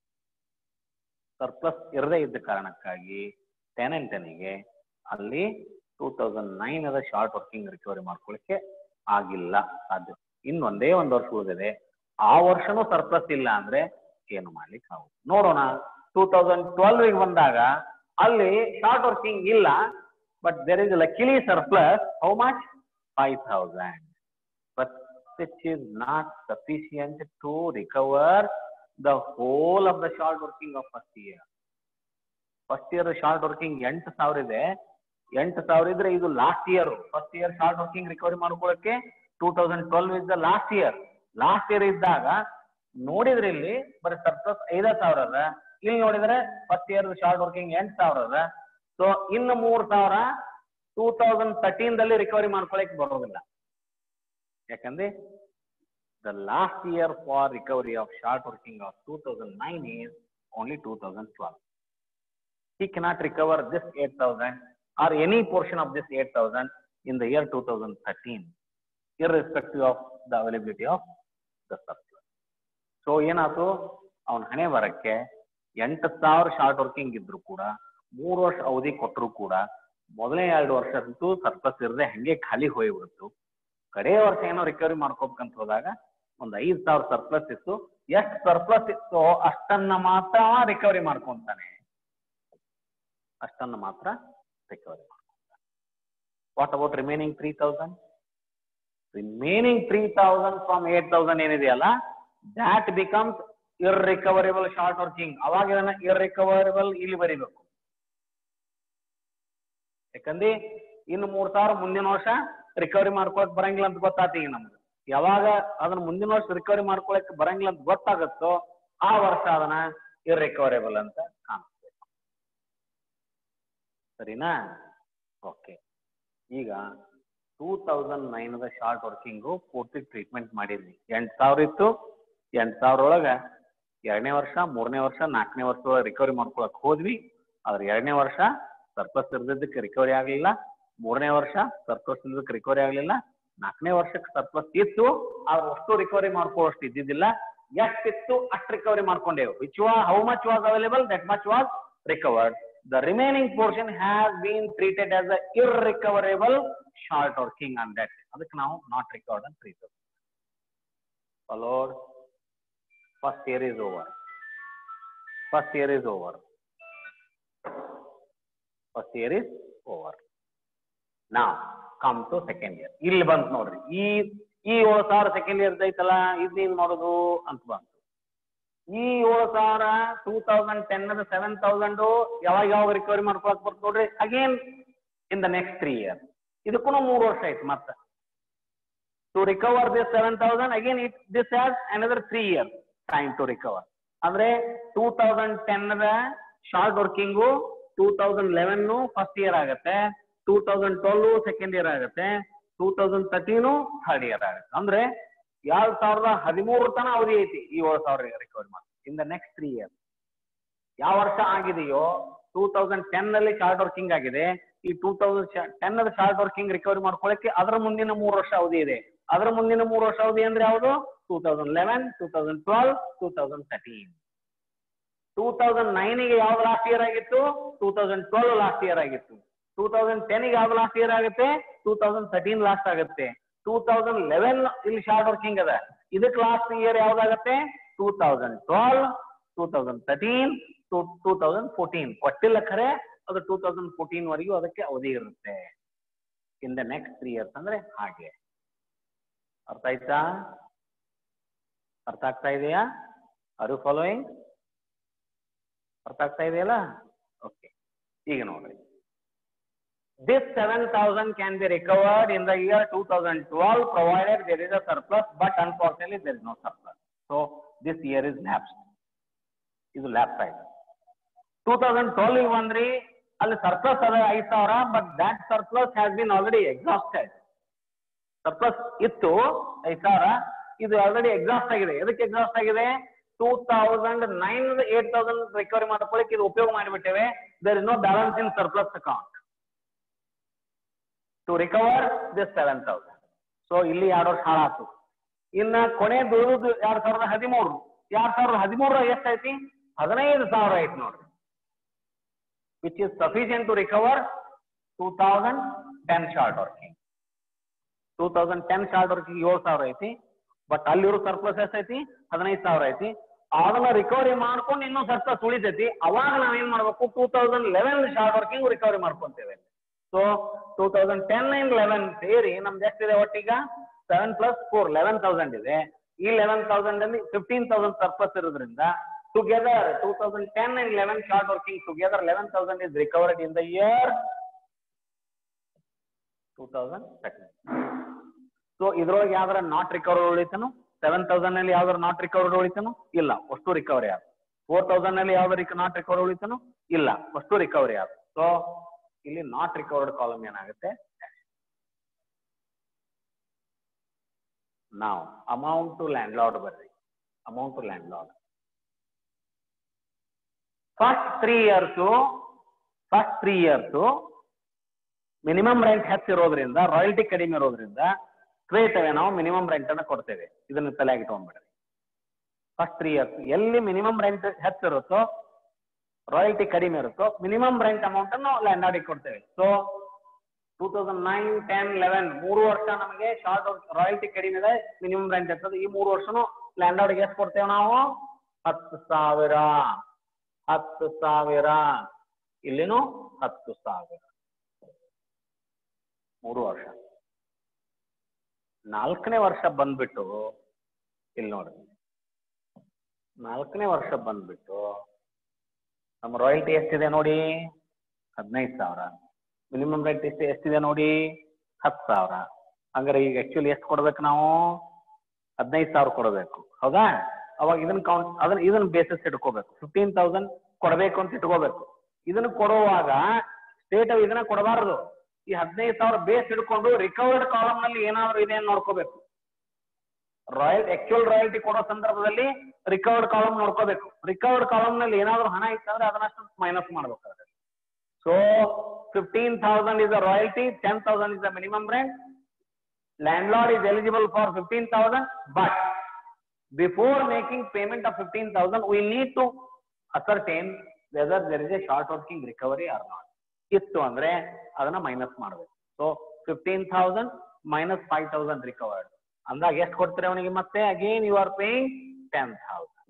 [SPEAKER 1] Surplus ಇರದೇ ಇದ್ದ ಕಾರಣಕ್ಕಾಗಿ ಟೆನೆಂಟನಿಗೆ ಅಲ್ಲಿ ಟೂ ತೌಸಂಡ್ ನೈನ್ ಅದ ಶಾರ್ಟ್ ವರ್ಕಿಂಗ್ ರಿಕವರಿ ಮಾಡ್ಕೊಳ್ಳಿಕ್ಕೆ ಆಗಿಲ್ಲ ಸಾಧ್ಯ ಇನ್ನೊಂದೇ ಒಂದು ವರ್ಷ ಉಳಿದಿದೆ ಆ ವರ್ಷನೂ ಸರ್ಪ್ಲಸ್ ಇಲ್ಲ ಅಂದ್ರೆ ಏನು ಮಾಡ್ಲಿಕ್ಕೆ ಆಗುತ್ತೆ ನೋಡೋಣ ಟೂ ತೌಸಂಡ್ ಟ್ವೆಲ್ವ್ ಬಂದಾಗ ಅಲ್ಲಿ ಶಾರ್ಟ್ ವರ್ಕಿಂಗ್ ಇಲ್ಲ but there is luckily surplus how much 5000 but which is not sufficient to recover the whole of the short working of first year first year short working ಎಂಟು ಸಾವಿರ ಇದೆ ಎಂಟು ಸಾವಿರ ಇದ್ರೆ ಇದು last year first year short working recovery ಮಾಡ್ಕೊಳ್ಳಕ್ಕೆ two thousand twelve is the last year last year ಇದ್ದಾಗ ನೋಡಿದ್ರೆ ಇಲ್ಲಿ ಬರೀ ಸರ್ಪ್ಲಸ್ ಐದ ಸಾವಿರ ಅದ ಇಲ್ಲಿ ನೋಡಿದ್ರೆ ಫಸ್ಟ್ ಇಯರ್ ಶಾರ್ಟ್ ವರ್ಕಿಂಗ್ ಎಂಟು ಸಾವಿರ ಅದ ಸೊ ಇನ್ನು ಮೂರ್ ಸಾವಿರ ಟೂ ತೌಸಂಡ್ ತರ್ಟೀನ್ ದಲ್ಲಿ ರಿಕವರಿ ಮಾಡ್ಕೊಳಕ್ ಬರೋದಿಲ್ಲ ಯಾಕಂದ್ರೆ the last year for recovery of short working of two thousand nine is only two thousand twelve he cannot recover this 8000 or any portion of this 8000 in the year 2013 irrespective of the availability of the surplus so ಏನಾಯ್ತು ಅವನ ಹಣೆ ಬರಕ್ಕೆ ಎಂಟು ಸಾವಿರ short working ಇದ್ರು ಕೂಡ ಮೂರು ವರ್ಷ ಅವಧಿ ಕೊಟ್ಟರು ಕೂಡ ಮೊದಲನೇ ಎರಡು ವರ್ಷ ಅಂತೂ ಸರ್ಪ್ಲಸ್ ಇರದೆ ಹಂಗೆ ಖಾಲಿ ಹೋಗ್ಬಿಡ್ತು ಕಡೇ ವರ್ಷ ಏನೋ ರಿಕವರಿ ಮಾಡ್ಕೋಬೇಕಂತ ಹೋದಾಗ ಒಂದ್ ಐದ್ ಸಾವಿರ ಸರ್ಪ್ಲಸ್ ಇತ್ತು ಎಷ್ಟು ಸರ್ಪ್ಲಸ್ ಇತ್ತೋ ಅಷ್ಟನ್ನ ಮಾತ್ರ ರಿಕವರಿ ಮಾಡ್ಕೊಂತಾನೆ ಅಷ್ಟನ್ನ ಮಾತ್ರ ರಿಕವರಿ ಮಾಡ್ಕೊಂತಾನೆ what about remaining three thousand remaining three thousand from eight thousand ಏನಿದೆಯಲ್ಲ that becomes irrecoverable short working ಅವಾಗ ಇದನ್ನ ಇರ್ರಿಕವರೇಬಲ್ ಇಲ್ಲಿ ಬರಿಬೇಕು ಯಾಕಂದ್ರೆ ಇನ್ನು ಮೂರ್ ಸಾವಿರ ಮುಂದಿನ ವರ್ಷ ರಿಕವರಿ ಮಾಡ್ಕೊಳಕ್ ಬರಂಗಿಲ್ಲ ಅಂತ ಗೊತ್ತಾತ ಈಗ ನಮ್ಗೆ ಯಾವಾಗ ಅದನ್ನ ಮುಂದಿನ ವರ್ಷ ರಿಕವರಿ ಮಾಡ್ಕೊಳಕ್ ಬರಂಗಿಲ್ಲ ಅಂತ ಗೊತ್ತಾಗತ್ತೋ ಆ ವರ್ಷ ಅದನ್ನ ಇರ್ರಿಕವರೇಬಲ್ ಅಂತ ಕಾಣಿಸ್ಬೇಕು ಸರಿನಾ ಓಕೆ ಈಗ two thousand nine short working ಪೂರ್ತಿ ಟ್ರೀಟ್ಮೆಂಟ್ ಮಾಡಿದ್ವಿ ಎಂಟು ಸಾವಿರ ಇತ್ತು ಎಂಟು ಸಾವಿರ ಒಳಗ ಎರಡನೇ ವರ್ಷ ಮೂರನೇ ವರ್ಷ ನಾಲ್ಕನೇ ವರ್ಷ ಒಳಗೆ ರಿಕವರಿ ಮಾಡ್ಕೊಳಕ್ ಹೋದ್ವಿ ಆದ್ರೆ ಎರಡನೇ ವರ್ಷ ಸರ್ಪ್ಲಸ್ ಇರ್ದಿದ್ದಕ್ಕೆ ರಿಕವರಿ ಆಗಲಿಲ್ಲ ಮೂರನೇ ವರ್ಷ ಸರ್ಪ್ಲಸ್ ಇದ್ದಕ್ಕೆ ರಿಕವರಿ ಆಗಲಿಲ್ಲ ನಾಲ್ಕನೇ ವರ್ಷಕ್ಕೆ ಸರ್ಪ್ಲಸ್ ಇತ್ತು ಆದ್ರೆ ಅಷ್ಟು ರಿಕವರಿ ಮಾಡ್ಕೊಳ್ಳೋಷ್ಟು ಇದ್ದಿದ್ದಿಲ್ಲ ಎಷ್ಟಿತ್ತು ಅಷ್ಟು ರಿಕವರಿ ಮಾಡ್ಕೊಂಡೇವು ವಿಚ್ ವಾ how much was available that much was recovered the remaining portion has been treated as a irrecoverable short working on that ಅದಕ್ಕೆ ನಾವು ನಾಟ್ ರಿಕವರ್ಡ್ ಅಂತ treat followed first year is over first year is over first year is over ನಾವು come to second year ಇಲ್ಲಿ ಬಂತು ನೋಡ್ರಿ ಈ ಈ ಏಳು ಸಾವಿರ ಸೆಕೆಂಡ್ ಇಯರ್ ಐತಲ್ಲ ಇದೇನ್ ಮಾಡೋದು ಅಂತ ಬಂತು ಈ ಏಳು ಸಾವಿರ two thousand ten seven thousand ಯಾವಾಗ ಯಾವಾಗ ರಿಕವರಿ ಮಾಡ್ಕೊಳಕ್ ಬರ್ತ ನೋಡ್ರಿ again in the next three year ಇದಕ್ಕೂ ಮೂರು ವರ್ಷ ಆಯ್ತು ಮತ್ತೆ to recover this seven thousand again it this has another three year time to recover ಅಂದ್ರೆ two thousand ten short working two thousand eleven first year ಆಗುತ್ತೆ two thousand twelve second year ಆಗುತ್ತೆ two thousand thirteen third year ಆಗುತ್ತೆ ಅಂದ್ರೆ ಎರಡ್ ಸಾವಿರದ ಹದಿಮೂರು ತನ ಅವಧಿ ಐತಿ ಈ ಏಳು ಸಾವಿರ ರಿಕವರಿ ಮಾಡಿ in the next three year ಯಾವ ವರ್ಷ ಆಗಿದೆಯೋ ಟೂ ತೌಸಂಡ್ ಟೆನ್ ನಲ್ಲಿ ಶಾರ್ಟ್ ವರ್ಕಿಂಗ್ ಆಗಿದೆ ಈ ಟೂ ತೌಸಂಡ್ ಟೆನ್ ಅಲ್ಲಿ ಶಾರ್ಟ್ ವರ್ಕಿಂಗ್ ರಿಕವರಿ ಮಾಡ್ಕೊಳ್ಳಕ್ಕೆ ಅದರ ಮುಂದಿನ ಮೂರು ವರ್ಷ ಅವಧಿ ಇದೆ ಅದರ ಮುಂದಿನ ಮೂರು ವರ್ಷ ಅವಧಿ ಅಂದ್ರೆ ಯಾವುದು two thousand eleven two thousand twelve two thousand thirteen two thousand ನೈನ್ಗೆ ಯಾವ್ದು ಲಾಸ್ಟ್ ಇಯರ್ ಆಗಿತ್ತು two thousand twelve last year ಆಗಿತ್ತು ಟೂ ತೌಸಂಡ್ ಟೆನ್ಗೆ ಯಾವ್ದು ಲಾಸ್ಟ್ ಇಯರ್ ಆಗುತ್ತೆ ಟೂ ತೌಸಂಡ್ ತರ್ಟೀನ್ ಲಾಸ್ಟ್ ಆಗುತ್ತೆ ಟೂ ತೌಸಂಡ್ ಲೆವೆನ್ ಇಲ್ಲಿ ಶಾರ್ಟ್ ವರ್ಕಿಂಗ್ ಅದ ಇದಕ್ಕೆ ಲಾಸ್ಟ್ ಇಯರ್ ಯಾವ್ದಾಗತ್ತೆ two thousand twelve two thousand thirteen two two thousand fourteen ಕೊಟ್ಟಿಲ್ಲ ಖರೆ ಅದು ಟೂ ತೌಸಂಡ್ ಫೋರ್ಟೀನ್ ವರೆಗೂ ಅದಕ್ಕೆ ಅವಧಿ ಇರುತ್ತೆ in the next three years ಅಂದ್ರೆ ಹಾಗೆ ಅರ್ಥ ಆಯ್ತಾ ಅರ್ಥ ಆಗ್ತಾ ಇದೆಯಾ ಆರ್ ಯು ಫಾಲೋಯಿಂಗ್ ಅರ್ಥ ಆಗ್ತಾ ಇದೆಯಲ್ಲ ಓಕೆ ಈಗ ನೋಡ್ರಿ This seven thousand can be recovered in the year two thousand twelve, provided there is a surplus, but unfortunately there is no surplus. So this year is lapsed. ಇದು lapse ಆಯ್ತು two thousand twelve ಬಂದ್ರಿ ಅಲ್ಲಿ surplus ಅದ ಐದ್ ಸಾವಿರ but that surplus has been already exhausted surplus ಇತ್ತು ಐದ್ ಸಾವಿರ ಇದು ಆಲ್ರೆಡಿ ಎಕ್ಸಾಸ್ಟ್ ಆಗಿದೆ ಎದಕ್ಕೆ ಎಕ್ಸಾಸ್ಟ್ ಆಗಿದೆ two thousand nine eight thousand recovery ಮಾಡ್ಕೊಳ್ಳಿಕ್ಕೆ ಇದು ಉಪಯೋಗ ಮಾಡಿಬಿಟ್ಟೇವೆ there is no balance in surplus account to recover this seven thousand so ಇಲ್ಲಿ ಎರಡು ವರ್ಷ ಹಾಳಾತು ಇನ್ನ ಕೊನೆ ದುಡಿದು ಎರಡ್ ಸಾವಿರದ ಹದಿಮೂರು ಎರಡ್ ಸಾವಿರದ ಹದಿಮೂರ ಎಷ್ಟೈತಿ ಹದಿನೈದು ಸಾವಿರ ಐತಿ ನೋಡ್ರಿ which is sufficient to recover two thousand ten short working two thousand ten short working ಏಳು ಸಾವಿರ ಐತಿ ಬಟ್ ಅಲ್ಲಿರೋ ಸರ್ಪ್ಲಸ್ ಎಷ್ಟೈತಿ ಹದಿನೈದು ಸಾವಿರ ಐತಿ ಅದನ್ನ ರಿಕವರಿ ಮಾಡ್ಕೊಂಡು ಇನ್ನೂ ಸರ್ಪ್ಲಸ್ ಉಳಿತೈತಿ ಅವಾಗ ನಾವೇನ್ ಮಾಡ್ಬೇಕು two thousand eleven short working recovery ಮಾಡ್ಕೊಂತೇವೆ so two thousand ten and eleven ಸೇರಿ ನಮ್ದು ಎಷ್ಟಿದೆ ಒಟ್ಟೀಗ seven plus four eleven thousand ಇದೆ ಈ ಲೆವೆನ್ ತೌಸಂಡ್ ಅಲ್ಲಿ ಫಿಫ್ಟೀನ್ ತೌಸಂಡ್ ಸರ್ಪ್ಲಸ್ ಇರೋದ್ರಿಂದ together two thousand ten and eleven short working together eleven thousand is recovered in the year two thousand thirteen so ಇದ್ರೊಳಗೆ ಯಾವ್ದಾರ ನಾಟ್ ರಿಕವರ್ಡ್ ಉಳಿತನು seven thousand ನಲ್ಲಿ ಯಾವ್ದಾರ not recovered ಉಳಿತನು ಇಲ್ಲ ಅಷ್ಟು recovery ಆದ ಫೋರ್ ತೌಸಂಡ್ ನಲ್ಲಿ ಯಾವ್ದಾರ ನಾಟ್ ರಿಕವರ್ ಉಳಿತನು ಇಲ್ಲ ಅಷ್ಟು ರಿಕವರಿ ಆದ ಸೊ ಇಲ್ಲಿ ನಾಟ್ ರಿಕವರ್ಡ್ ಕಾಲಮ್ ಏನಾಗುತ್ತೆ ನಾವು ಅಮೌಂಟ್ ಟು ಲ್ಯಾಂಡ್ ಲಾರ್ಡ್ ಬರ್ರಿ amount to landlord first three years first three years minimum rent ಹೆಚ್ಚಿರೋದ್ರಿಂದ ರಾಯಲ್ಟಿ ಕಡಿಮೆ ಇರೋದ್ರಿಂದ ಕ್ರೇಟವೆ ನಾವು ಮಿನಿಮಮ್ ರೆಂಟ್ ಅನ್ನ ಕೊಡ್ತೇವೆ ಇದನ್ನ ತಲೆಯಾಗಿ ಇಟ್ಕೊಂಡ್ಬಿಡ್ರಿ ಫಸ್ಟ್ ತ್ರೀ ಇಯರ್ಸ್ ಎಲ್ಲಿ ಮಿನಿಮಮ್ ರೆಂಟ್ ಹೆಚ್ಚಿರುತ್ತೋ ರಾಯಲ್ಟಿ ಕಡಿಮೆ ಇರುತ್ತೋ ಮಿನಿಮಮ್ ರೆಂಟ್ ಅಮೌಂಟ್ ಅನ್ನು ಲ್ಯಾಂಡ್ ಲಾರ್ಡಿಗೆ ಕೊಡ್ತೇವೆ so two thousand nine ten eleven ಮೂರು ವರ್ಷ ನಮಗೆ ಶಾರ್ಟ್ ರಾಯಲ್ಟಿ ಕಡಿಮೆ ಇದೆ ಮಿನಿಮಮ್ ರೆಂಟ್ ಇರ್ತದೆ ಈ ಮೂರು ವರ್ಷನು ಲ್ಯಾಂಡ್ ಲಾರ್ಡ್ಗೆ ಎಷ್ಟು ಕೊಡ್ತೇವೆ ನಾವು ಹತ್ತು ಸಾವಿರ ಹತ್ತು ಸಾವಿರ ಇಲ್ಲಿನೂ ಹತ್ತು ಸಾವಿರ ಮೂರು ವರ್ಷ ನಾಲ್ಕನೇ ವರ್ಷ ಬಂದ್ಬಿಟ್ಟು ಇಲ್ಲಿ ನೋಡಿ ನಾಲ್ಕನೇ ವರ್ಷ ಬಂದ್ಬಿಟ್ಟು ನಮ್ಮ ರಾಯಲ್ಟಿ ಎಷ್ಟಿದೆ ನೋಡಿ ಹದಿನೈದು ಸಾವಿರ ಮಿನಿಮಮ್ ರೇಟ್ ಎಷ್ಟು ಎಷ್ಟಿದೆ ನೋಡಿ ಹತ್ತು ಸಾವಿರ ಹಂಗಾರೆ ಈಗ ಆಕ್ಚುಲಿ ಎಷ್ಟು ಕೊಡ್ಬೇಕು ನಾವು ಹದಿನೈದು ಸಾವಿರ ಕೊಡಬೇಕು ಹೌದಾ ಅವಾಗ ಇದನ್ನ ಕೌಂಟ್ ಅದನ್ನ ಇದನ್ನ ಬೇಸಿಸ್ ಇಟ್ಕೋಬೇಕು ಫಿಫ್ಟೀನ್ ತೌಸಂಡ್ ಕೊಡಬೇಕು ಅಂತ ಇಟ್ಕೋಬೇಕು ಇದನ್ನ ಕೊಡುವಾಗ ಸ್ಟೇಟ್ ಇದನ್ನ ಕೊಡಬಾರದು ಈ ಹದಿನೈದು ಸಾವಿರ ಬೇಸ್ ಹಿಡ್ಕೊಂಡು ರಿಕವರ್ಡ್ ಕಾಲಮ್ ನಲ್ಲಿ ಏನಾದ್ರು ಇದೆ ಅಂತ ನೋಡ್ಕೋಬೇಕು ರಾಯಲ್ ಆಕ್ಚುಯಲ್ ರಾಯಲ್ಟಿ ಕೊಡೋ ಸಂದರ್ಭದಲ್ಲಿ ರಿಕವರ್ಡ್ ಕಾಲಮ್ ನೋಡ್ಕೋಬೇಕು ರಿಕವರ್ಡ್ ಕಾಲಮ್ ನಲ್ಲಿ ಏನಾದ್ರು ಹಣ ಇತ್ತಂದ್ರೆ ಅದನ್ನಷ್ಟು ಮೈನಸ್ ಮಾಡ್ಬೇಕಾದ್ರೆ so fifteen thousand is the royalty ten thousand is the minimum rent landlord is eligible for 15,000, but before making payment of 15,000, we need to ascertain whether there is a short working recovery or not. ಇತ್ತು ಅಂದ್ರೆ ಅದನ್ನ minus ಮಾಡಬೇಕು so fifteen thousand minus five thousand recovered ಅಂದಾಗ ಎಷ್ಟು ಕೊಡ್ತೀರಿ ಅವನಿಗೆ ಮತ್ತೆ again you are paying ten thousand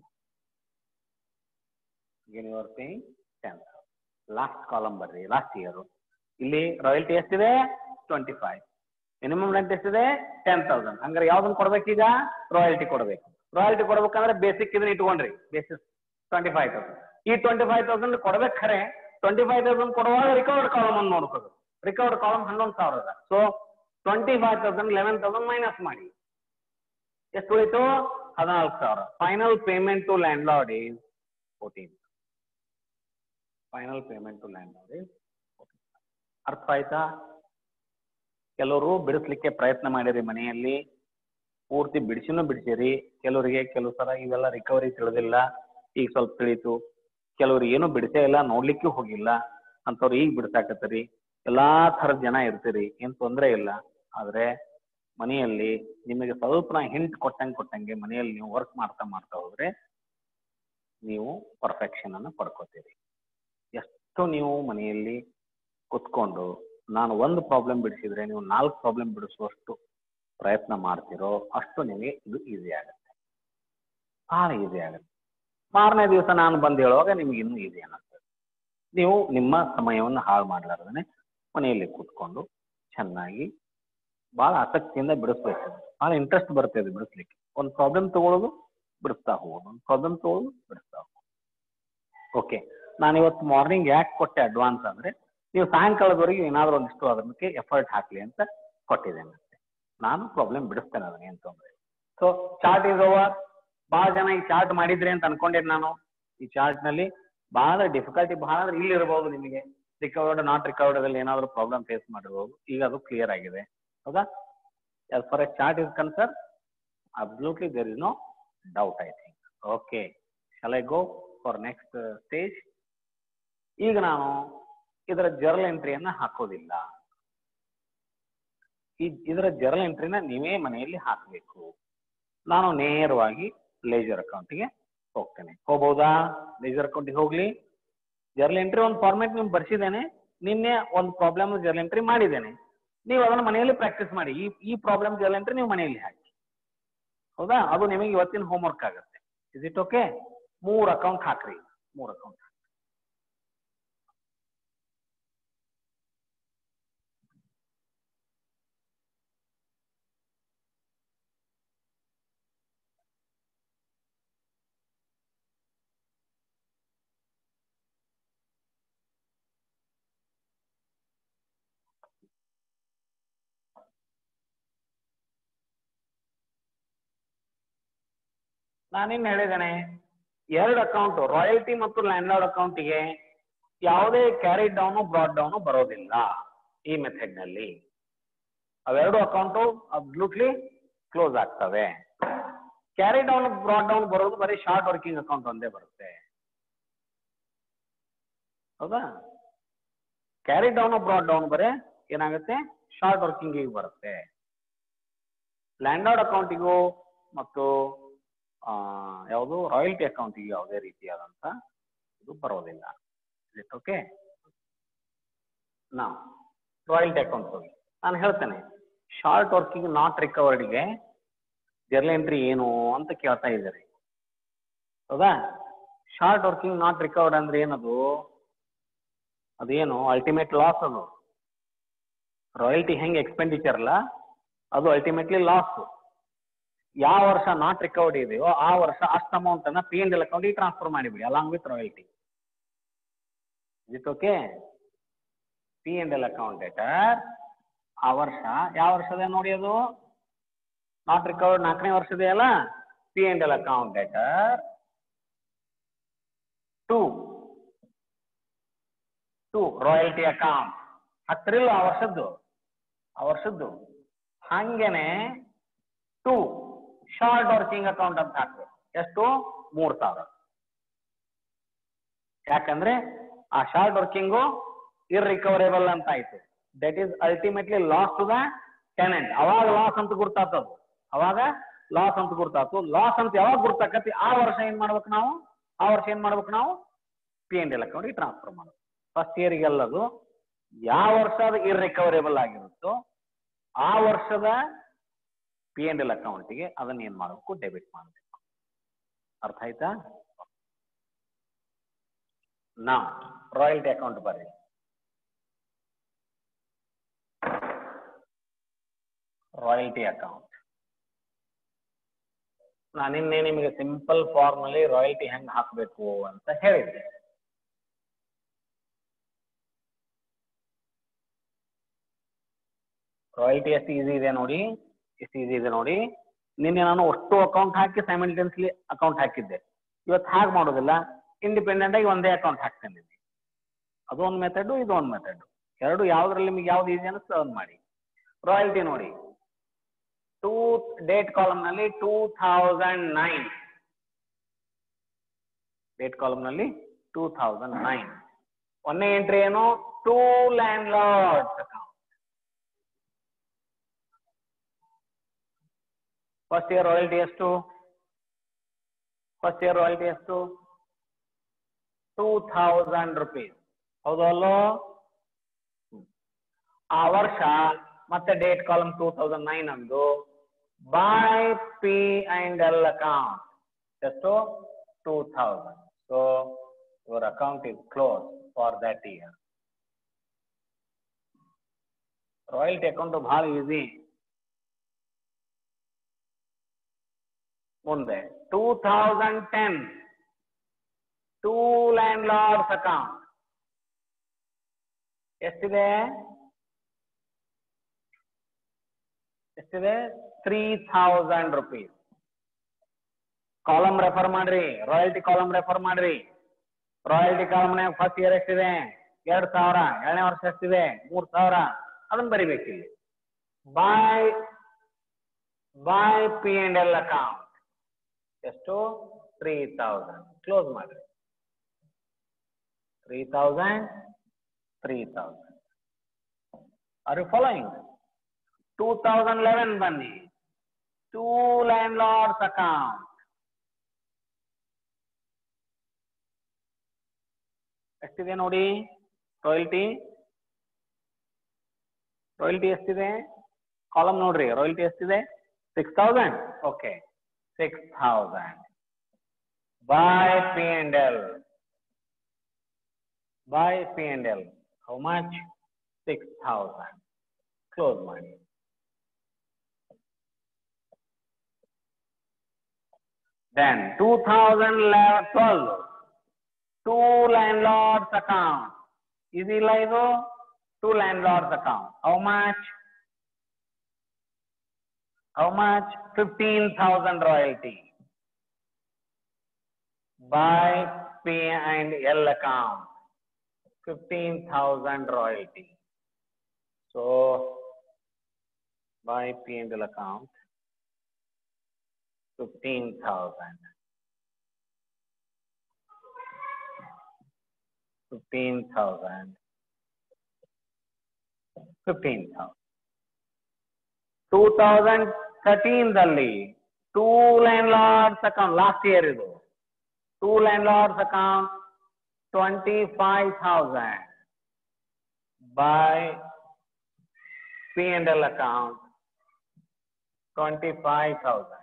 [SPEAKER 1] again you are paying ten thousand last column ಬರ್ರಿ ಲಾಸ್ಟ್ ಇಯರ್ ಇಲ್ಲಿ ರಾಯಲ್ಟಿ ಎಷ್ಟಿದೆ ಟ್ವೆಂಟಿ ಫೈವ್ ಮಿನಿಮಮ್ ರೆಂಟ್ ಎಷ್ಟಿದೆ ಟೆನ್ ತೌಸಂಡ್ ಹಂಗಾರೆ ಯಾವ್ದನ್ನ ಕೊಡ್ಬೇಕೀಗ ರಾಯಲ್ಟಿ ಕೊಡ್ಬೇಕು ರಾಯಲ್ಟಿ ಕೊಡ್ಬೇಕಂದ್ರೆ ಬೇಸಿಕ್ ಇದನ್ನ ಇಟ್ಕೊಂಡ್ರಿ ಬೇಸಿಸ್ ಟ್ವೆಂಟಿ ಫೈವ್ ತೌಸಂಡ್ ಈ ಟ್ವೆಂಟಿ ಫೈವ್ ತೌಸಂಡ್ ಕೊಡ್ಬೇಕು ಖರೆ ಟ್ವೆಂಟಿ ಫೈವ್ ತೌಸಂಡ್ ಕೊಡುವಾಗ ರಿಕವರ್ಡ್ ಕಾಲಮ್ ಅನ್ನು ನೋಡ್ಕೋಬೇಕು ರಿಕವರ್ಡ್ ಕಾಲಮ್ ಹನ್ನೊಂದು ಸಾವಿರ ಅದ so twenty five thousand eleven thousand minus ಮಾಡಿ ಎಷ್ಟು ಉಳಿತು ಹದಿನಾಲ್ಕು ಸಾವಿರ final payment to landlord is fourteen final payment to landlord is ಅರ್ಥ ಆಯ್ತಾ ಕೆಲವರು ಬಿಡಿಸ್ಲಿಕ್ಕೆ ಪ್ರಯತ್ನ ಮಾಡಿರಿ ಮನೆಯಲ್ಲಿ ಪೂರ್ತಿ ಬಿಡಿಸಿನೂ ಬಿಡಿಸಿರಿ ಕೆಲವರಿಗೆ ಕೆಲವು ಸಲ ಇವೆಲ್ಲ ರಿಕವರಿ ತಿಳಿದಿಲ್ಲ ಈಗ ಸ್ವಲ್ಪ ತಿಳಿತು ಕೆಲವ್ರು ಏನು ಬಿಡಿಸೇ ಇಲ್ಲ ನೋಡ್ಲಿಕ್ಕೂ ಹೋಗಿಲ್ಲ ಅಂಥವ್ರು ಈಗ ಬಿಡ್ಸಾಕತ್ತರಿ ಎಲ್ಲಾ ಥರದ ಜನ ಇರ್ತೀರಿ ಏನ್ ತೊಂದರೆ ಇಲ್ಲ ಆದ್ರೆ ಮನೆಯಲ್ಲಿ ನಿಮಗೆ ಸ್ವಲ್ಪ ನಾ ಹಿಂಟ್ ಕೊಟ್ಟಂಗೆ ಕೊಟ್ಟಂಗೆ ಮನೆಯಲ್ಲಿ ನೀವು ವರ್ಕ್ ಮಾಡ್ತಾ ಮಾಡ್ತಾ ಹೋದ್ರೆ ನೀವು ಪರ್ಫೆಕ್ಷನ್ ಅನ್ನು ಪಡ್ಕೋತೀರಿ ಎಷ್ಟು ನೀವು ಮನೆಯಲ್ಲಿ ಕುತ್ಕೊಂಡು ನಾನು ಒಂದು ಪ್ರಾಬ್ಲಮ್ ಬಿಡಿಸಿದ್ರೆ ನೀವು ನಾಲ್ಕು ಪ್ರಾಬ್ಲಮ್ ಬಿಡಿಸುವಷ್ಟು ಪ್ರಯತ್ನ ಮಾಡ್ತಿರೋ ಅಷ್ಟು ನಿಮಗೆ ಇದು ಈಸಿ ಆಗುತ್ತೆ ಭಾಳ ಈಸಿ ಆಗುತ್ತೆ ಮಾರನೇ ದಿವಸ ನಾನು ಬಂದು ಹೇಳುವಾಗ ನಿಮ್ಗೆ ಇನ್ನೂ ಈಸಿ ಅನ್ನಿಸ್ತದೆ ನೀವು ನಿಮ್ಮ ಸಮಯವನ್ನು ಹಾಳು ಮಾಡಲಾರ್ದೇ ಮನೆಯಲ್ಲಿ ಕೂತ್ಕೊಂಡು ಚೆನ್ನಾಗಿ ಭಾಳ ಆಸಕ್ತಿಯಿಂದ ಬಿಡಿಸ್ಬೇಕು ಭಾಳ ಇಂಟ್ರೆಸ್ಟ್ ಬರ್ತದೆ ಬಿಡಿಸ್ಲಿಕ್ಕೆ ಒಂದು ಪ್ರಾಬ್ಲಮ್ ತಗೊಳ್ಳೋದು ಬಿಡಿಸ್ತಾ ಹೋಗೋದು ಒಂದು ಪ್ರಾಬ್ಲಮ್ ತಗೊಳ್ಳೋದು ಬಿಡಿಸ್ತಾ ಹೋಗೋದು ಓಕೆ ನಾನು ಇವತ್ತು ಮಾರ್ನಿಂಗ್ ಯಾಕೆ ಕೊಟ್ಟೆ ಅಡ್ವಾನ್ಸ್ ಅಂದರೆ ನೀವು ಸಾಯಂಕಾಲದವರೆಗೆ ಏನಾದರೂ ಒಂದಿಷ್ಟು ಅದಕ್ಕೆ ಎಫರ್ಟ್ ಹಾಕಲಿ ಅಂತ ಕೊಟ್ಟಿದ್ದೇನೆ ಅಷ್ಟೇ ನಾನು ಪ್ರಾಬ್ಲಮ್ ಬಿಡಿಸ್ತೇನೆ ಅದನ್ನ ಏನು ತೊಂದರೆ ಸೊ ಚಾರ್ಟ್ ಇಸ್ ಓವರ್ ಭಾಳ ಜನ ಈ ಚಾರ್ಟ್ ಮಾಡಿದ್ರಿ ಅಂತ ಅನ್ಕೊಂಡಿದ್ದು ನಾನು ಈ ಚಾರ್ಟ್ ನಲ್ಲಿ ಬಹಳ ಡಿಫಿಕಲ್ಟಿ ಬಹಳ ಅಂದ್ರೆ ಇಲ್ಲಿ ಇರಬಹುದು ನಿಮಗೆ ರಿಕವರ್ಡ್ ನಾಟ್ ರಿಕವರ್ಡ್ ಅಲ್ಲಿ ಏನಾದರೂ ಪ್ರಾಬ್ಲಮ್ ಫೇಸ್ ಮಾಡಿರ್ಬೋದು ಈಗ ಅದು ಕ್ಲಿಯರ್ ಆಗಿದೆ ಹೌದಾ as far as chart is concerned absolutely there is no doubt i think okay shall i go for next uh, stage ಈಗ ನಾನು ಇದರ ಜರ್ನಲ್ ಎಂಟ್ರಿಯನ್ನ ಹಾಕೋದಿಲ್ಲ ಈ ಇದರ ಜರ್ನಲ್ ಎಂಟ್ರಿನ ನೀವೇ ಮನೆಯಲ್ಲಿ ಹಾಕಬೇಕು ನಾನು ನೇರವಾಗಿ ಲೇಜರ್ ಅಕೌಂಟ್ಗೆ ಹೋಗ್ತೇನೆ ಹೋಗ್ಬೋದಾ ಲೇಜರ್ ಅಕೌಂಟಿಗೆ ಹೋಗ್ಲಿ ಜರ್ನಲ್ ಎಂಟ್ರಿ ಒಂದು ಫಾರ್ಮೆಟ್ ನಿಮ್ಗೆ ಬರ್ಸಿದ್ದೇನೆ ನಿನ್ನೆ ಒಂದು ಪ್ರಾಬ್ಲಮ್ ಜರ್ನಲ್ ಎಂಟ್ರಿ ಮಾಡಿದ್ದೇನೆ ನೀವು ಅದನ್ನ ಮನೆಯಲ್ಲಿ ಪ್ರಾಕ್ಟೀಸ್ ಮಾಡಿ ಈ ಈ ಪ್ರಾಬ್ಲಮ್ ಜರ್ನಲ್ ಎಂಟ್ರಿ ನೀವು ಮನೆಯಲ್ಲಿ ಹಾಕಿ ಹೌದಾ ಅದು ನಿಮಗೆ ಇವತ್ತಿನ ಹೋಮ್ವರ್ಕ್ ಆಗುತ್ತೆ ಇಸ್ ಇಟ್ ಓಕೆ ಮೂರು ಅಕೌಂಟ್ ಹಾಕ್ರಿ ಮೂರು ಅಕೌಂಟ್ ನಾನಿನ್ ಹೇಳಿದ್ದೇನೆ ಎರಡು ಅಕೌಂಟ್ ರಾಯಲ್ಟಿ ಮತ್ತು ಲ್ಯಾಂಡ್ಲಾರ್ಡ್ ಅಕೌಂಟಿಗೆ ಯಾವುದೇ ಕ್ಯಾರಿ ಡೌನು ಬ್ರಾಡ್ ಡೌನು ಬರೋದಿಲ್ಲ ಈ ಮೆಥಡ್ ನಲ್ಲಿ ಅವೆರಡು ಅಕೌಂಟು ಅಬ್ಸಲ್ಯೂಟ್ಲಿ ಕ್ಲೋಸ್ ಆಗ್ತವೆ ಕ್ಯಾರಿ ಡೌನ್ ಬ್ರಾಡ್ ಡೌನ್ ಬರೋದು ಬರೀ ಶಾರ್ಟ್ ವರ್ಕಿಂಗ್ ಅಕೌಂಟ್ ಒಂದೇ ಬರುತ್ತೆ ಹೌದಾ ಕ್ಯಾರಿ ಡೌನ್ ಬ್ರಾಡ್ ಡೌನ್ ಬರೀ ಏನಾಗುತ್ತೆ ಶಾರ್ಟ್ ವರ್ಕಿಂಗಿಗೆ ಬರುತ್ತೆ ಲ್ಯಾಂಡ್ಲಾರ್ಡ್ ಅಕೌಂಟಿಗೂ ಮತ್ತು ಆ, ಯಾವುದು ರಾಯಲ್ಟಿ ಅಕೌಂಟಿಗೆ ಯಾವುದೇ ರೀತಿಯಾದಂತ ಇದು ಬರೋದಿಲ್ಲ ಇಟ್ ಓಕೆ ನಾ ರಾಯಲ್ಟಿ ಅಕೌಂಟ್ ಹೋಗಿ ನಾನು ಹೇಳ್ತೇನೆ ಶಾರ್ಟ್ ವರ್ಕಿಂಗ್ ನಾಟ್ ರಿಕವರ್ಡ್ಗೆ ಜರ್ನಲ್ ಎಂಟ್ರಿ ಏನು ಅಂತ ಕೇಳ್ತಾ ಇದ್ದಾರೆ ಹೌದಾ ಶಾರ್ಟ್ ವರ್ಕಿಂಗ್ ನಾಟ್ ರಿಕವರ್ಡ್ ಅಂದ್ರೆ ಏನದು ಅದೇನು ಅಲ್ಟಿಮೇಟ್ ಲಾಸ್ ಅದು ರಾಯಲ್ಟಿ ಹೆಂಗೆ ಎಕ್ಸ್ಪೆಂಡಿಚರ್ ಅಲ್ಲ ಅದು ಅಲ್ಟಿಮೇಟ್ಲಿ ಲಾಸ್ ಯಾವ ವರ್ಷ ನಾಟ್ ರಿಕವರ್ಡ್ ಇದೆಯೋ ಆ ವರ್ಷ ಅಷ್ಟು ಅಮೌಂಟ್ ಅನ್ನ ಪಿ ಎನ್ ಎಲ್ ಅಕೌಂಟಿಗೆ ಟ್ರಾನ್ಸ್ಫರ್ ಮಾಡಿಬಿಡಿ along with royalty it okay P and L account debtor ಆ ವರ್ಷ ಯಾವ ವರ್ಷದ ನೋಡಿ ಅದು ನಾಟ್ ರಿಕವರ್ಡ್ ನಾಲ್ಕನೇ ವರ್ಷದ ಅಲ್ಲ P and L account debtor to to royalty account ಹತ್ತಿರಿಲ್ಲ ಆ ವರ್ಷದ್ದು ಆ ವರ್ಷದ್ದು ಹಂಗೇನೆ ಟು ಶಾರ್ಟ್ ವರ್ಕಿಂಗ್ ಅಕೌಂಟ್ ಅಂತ ಹಾಕ್ಬೇಕು ಎಷ್ಟು ಮೂರ್ ಸಾವಿರ ಯಾಕಂದ್ರೆ ಆ ಶಾರ್ಟ್ ವರ್ಕಿಂಗು ಇರ್ರಿಕವರೇಬಲ್ ಅಂತ ಆಯ್ತು that is ultimately loss to the tenant ಅವಾಗ ಲಾಸ್ ಅಂತ ಗುರ್ತಾತದು ಅವಾಗ ಲಾಸ್ ಅಂತ ಗುರ್ತಾತು ಲಾಸ್ ಅಂತ ಯಾವಾಗ ಗುರ್ತಾಕತಿ ಆ ವರ್ಷ ಏನ್ ಮಾಡ್ಬೇಕು ನಾವು ಆ ವರ್ಷ ಏನ್ ಮಾಡ್ಬೇಕು ನಾವು ಪಿ ಎನ್ ಎಲ್ ಅಕೌಂಟ್ಗೆ ಟ್ರಾನ್ಸ್ಫರ್ ಮಾಡ್ಬೇಕು ಫಸ್ಟ್ ಇಯರ್ಗೆಲ್ಲದು ಯಾವ ವರ್ಷ ಅದು ಇರ್ರಿಕವರೇಬಲ್ ಆಗಿರುತ್ತೋ ಆ ವರ್ಷದ ಪಿ ಎನ್ ಎಲ್ ಅಕೌಂಟಿಗೆ ಅದನ್ನ ಏನ್ ಮಾಡಬೇಕು ಡೆಬಿಟ್ ಮಾಡಬೇಕು ಅರ್ಥ ಆಯ್ತಾ ನಾವು ರಾಯಲ್ಟಿ ಅಕೌಂಟ್ ಬರ್ರಿ ರಾಯಲ್ಟಿ ಅಕೌಂಟ್ ನಾನು ನಿನ್ನೆ ನಿಮಗೆ ಸಿಂಪಲ್ ಫಾರ್ಮ್ ಅಲ್ಲಿ ರಾಯಲ್ಟಿ ಹೆಂಗ್ ಹಾಕಬೇಕು ಅಂತ ಹೇಳಿದ್ದೆ ರಾಯಲ್ಟಿ ಎಷ್ಟು ಈಸಿ ಇದೆ ನೋಡಿ ಎಷ್ಟು ಈಸಿ ಇದೆ ನೋಡಿ ನಿನ್ನೆ ನಾನು ಅಷ್ಟು ಅಕೌಂಟ್ ಹಾಕಿ ಸೈಮಲ್ಟೇನ್ಸ್ಲಿ ಅಕೌಂಟ್ ಹಾಕಿದ್ದೆ ಇವತ್ತು ಹಾಗೆ ಮಾಡೋದಿಲ್ಲ ಇಂಡಿಪೆಂಡೆಂಟ್ ಆಗಿ ಒಂದೇ ಅಕೌಂಟ್ ಹಾಕ್ತೇನೆ ಅದು ಒಂದು ಮೆಥಡ್ ಇದು ಒಂದು ಮೆಥಡ್ ಎರಡು ಯಾವ್ದ್ರಲ್ಲಿ ನಿಮಗೆ ಯಾವ್ದು ಈಸಿ ಅನಿಸ್ತೋ ಅದನ್ನ ಮಾಡಿ ರಾಯಲ್ಟಿ ನೋಡಿ ಟೂ ಡೇಟ್ ಕಾಲಮ್ ನಲ್ಲಿ two thousand nine date column ನಲ್ಲಿ ಟೂ ಥೌಸಂಡ್ ನೈನ್ ಒಂದನೇ ಎಂಟ್ರಿ ಏನು to land Lord's account first year royalty ಎಷ್ಟು ಫಸ್ಟ್ ಇಯರ್ ರಾಯಲ್ಟಿ ಎಷ್ಟು ಟೂ ಥೌಸಂಡ್ ರುಪೀಸ್ ಹೌದು ಅಲ್ಲೋ ಹ್ಮ್. ಆ ವರ್ಷ ಮತ್ತೆ date column two thousand nine ಅಂದು by P and L account ಎಷ್ಟು two thousand so your account is close for that year royalty account ಬಹಳ ಈಸಿ ಮುಂದೆ two thousand ten to land Lord's account ಎಷ್ಟಿದೆ ಎಷ್ಟಿದೆ three thousand rupees column refer ಮಾಡ್ರಿ royalty column refer ಮಾಡ್ರಿ royalty ಕಾಲಮ್ನಾಗ first year ಎಷ್ಟಿದೆ ಎರಡ್ ಸಾವಿರ ಎರಡನೇ ವರ್ಷ ಎಷ್ಟಿದೆ ಮೂರ್ ಸಾವಿರ ಅದನ್ನ ಬರಿಬೇಕಿಲ್ಲಿ by by P and L account ಎಷ್ಟು ತ್ರೀ ತೌಸಂಡ್ ಕ್ಲೋಸ್ ಮಾಡ್ರಿ three thousand three thousand are you following two thousand eleven ಬನ್ನಿ ಟೂ ಲ್ಯಾಂಡ್ ಲಾರ್ಡ್ಸ್ ಅಕೌಂಟ್ ಎಷ್ಟಿದೆ ನೋಡಿ ರಾಯಲ್ಟಿ ರಾಯಲ್ಟಿ ಎಷ್ಟಿದೆ ಕಾಲಮ್ ನೋಡ್ರಿ ರಾಯಲ್ಟಿ ಎಷ್ಟಿದೆ six thousand okay six thousand by P and L by P and L how much six thousand close ಮಾಡಿ Then 2012, two landlords account. ಇದಿಲ್ಲ ಇದು two landlords account. How much? How much? 15,000 royalty. By P and L account. 15,000 royalty. So, by P and L account, 15,000. 15,000. 15,000. 2013 ದಲ್ಲಿ to land Lord's account last year ಇದು to land Lord's account twenty five thousand by P and L account twenty five thousand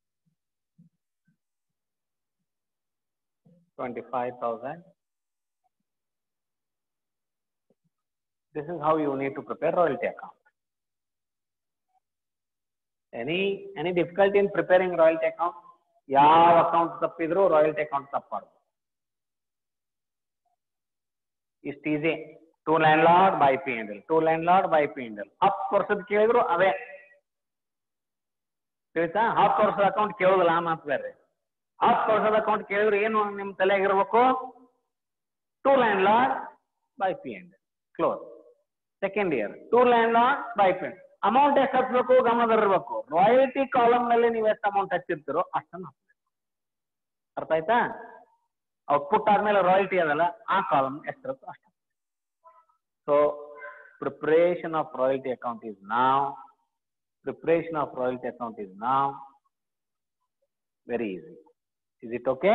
[SPEAKER 1] twenty five thousand this is how you need to prepare royalty account. Any any difficulty in preparing royalty account? ಯಾವ account ತಪ್ಪಿದ್ರು royalty account ತಪ್ಪಬಾರ್ದು ಇಷ್ಟು easy to landlord by P and L to landlord by P and L ಹತ್ತು ವರ್ಷದ ಕೇಳಿದ್ರು ಅದೇ ತಿಳಿತಾ ಹತ್ತು ವರ್ಷದ ಅಕೌಂಟ್ ಕೇಳೋದಿಲ್ಲ ಆ ಮಾತು ಬೇರೆ ಹತ್ತು ವರ್ಷದ ಅಕೌಂಟ್ ಕೇಳಿದ್ರು ಏನು ನಿಮ್ಮ ತಲೆಯಾಗಿರ್ಬೇಕು to landlord by P and close second year to landlord by P amount ಎಷ್ಟು ಹಚ್ಚಬೇಕು ಗಮನದಲ್ಲಿರ್ಬೇಕು ರಾಯಲ್ಟಿ ಕಾಲಮ್ ನಲ್ಲಿ ನೀವು ಎಷ್ಟು ಅಮೌಂಟ್ ಹಚ್ಚಿರ್ತೀರೋ ಅಷ್ಟನ್ನು ಹಾಕ್ಬೇಕು ಅರ್ಥ ಆಯ್ತಾ ಔಟ್ಪುಟ್ ಆದ್ಮೇಲೆ ರಾಯಲ್ಟಿ ಅದಲ್ಲ ಆ ಕಾಲಮ್ ಎಷ್ಟಿರುತ್ತೋ ಅಷ್ಟು so preparation of royalty account is ನಾವ್ preparation of royalty account is ನಾವ್ very easy is it okay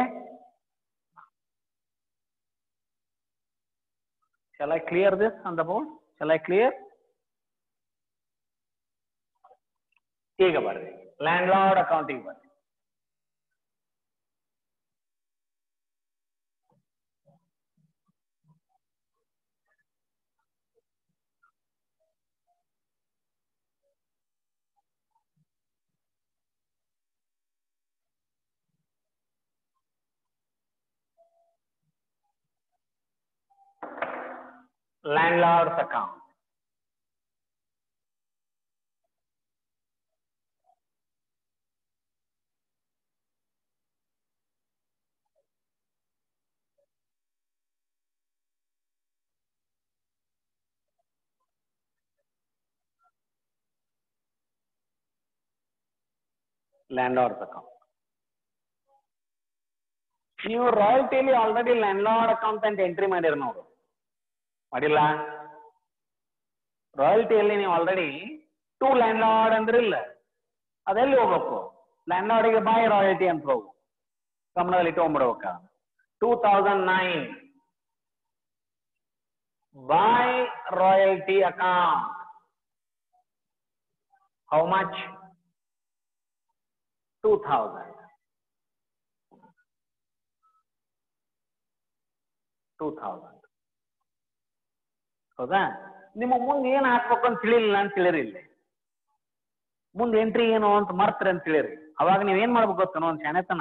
[SPEAKER 1] Shall I clear this on the board? Shall I clear? ಈಗ ಬರ್ರಿ ಲ್ಯಾಂಡ್ ಲಾರ್ಡ್ ಅಕೌಂಟಿಗೆ ಬರ್ರಿ landlord's account. Landlord's account. ನೀವು ರಾಯಲ್ಟಿಲಿ already landlord account ಅಂತ entry ಮಾಡಿರಿ ನೋಡು ಮಾಡಿಲ್ಲ ರಾಯಲ್ಟಿಯಲ್ಲಿ ನೀವು ಆಲ್ರೆಡಿ ಟೂ ಲ್ಯಾಂಡ್ ಲಾರ್ಡ್ ಅಂದ್ರೆ ಇಲ್ಲ ಅದೆಲ್ಲಿ ಹೋಗ್ಬೇಕು ಲ್ಯಾಂಡ್ ಲಾರ್ಡಿಗೆ ಬಾಯ್ ರಾಯಲ್ಟಿ ಅಂತ ಹೋಗು ಗಮನದಲ್ಲಿ ಇಟ್ಕೊಂಡ್ಬಿಡ್ಬೇಕ two thousand nine by royalty account how much two thousand two thousand ಹೌದಾ ನಿಮ್ಮ ಮುಂದೆ ಏನ್ ಹಾಕ್ಬೇಕು ಅಂತ ತಿಳಿಲಿಲ್ಲ ಅಂತ ತಿಳಿರಿ ಇಲ್ಲಿ ಮುಂದೆ ಎಂಟ್ರಿ ಏನು ಅಂತ ಮರ್ತ್ರಿ ಅಂತ ತಿಳಿರಿ ಅವಾಗ ನೀವ್ ಏನ್ ಮಾಡ್ಬೇಕು ಗೊತ್ತನೋ ಒಂದ್ ಶಾಣೆತನ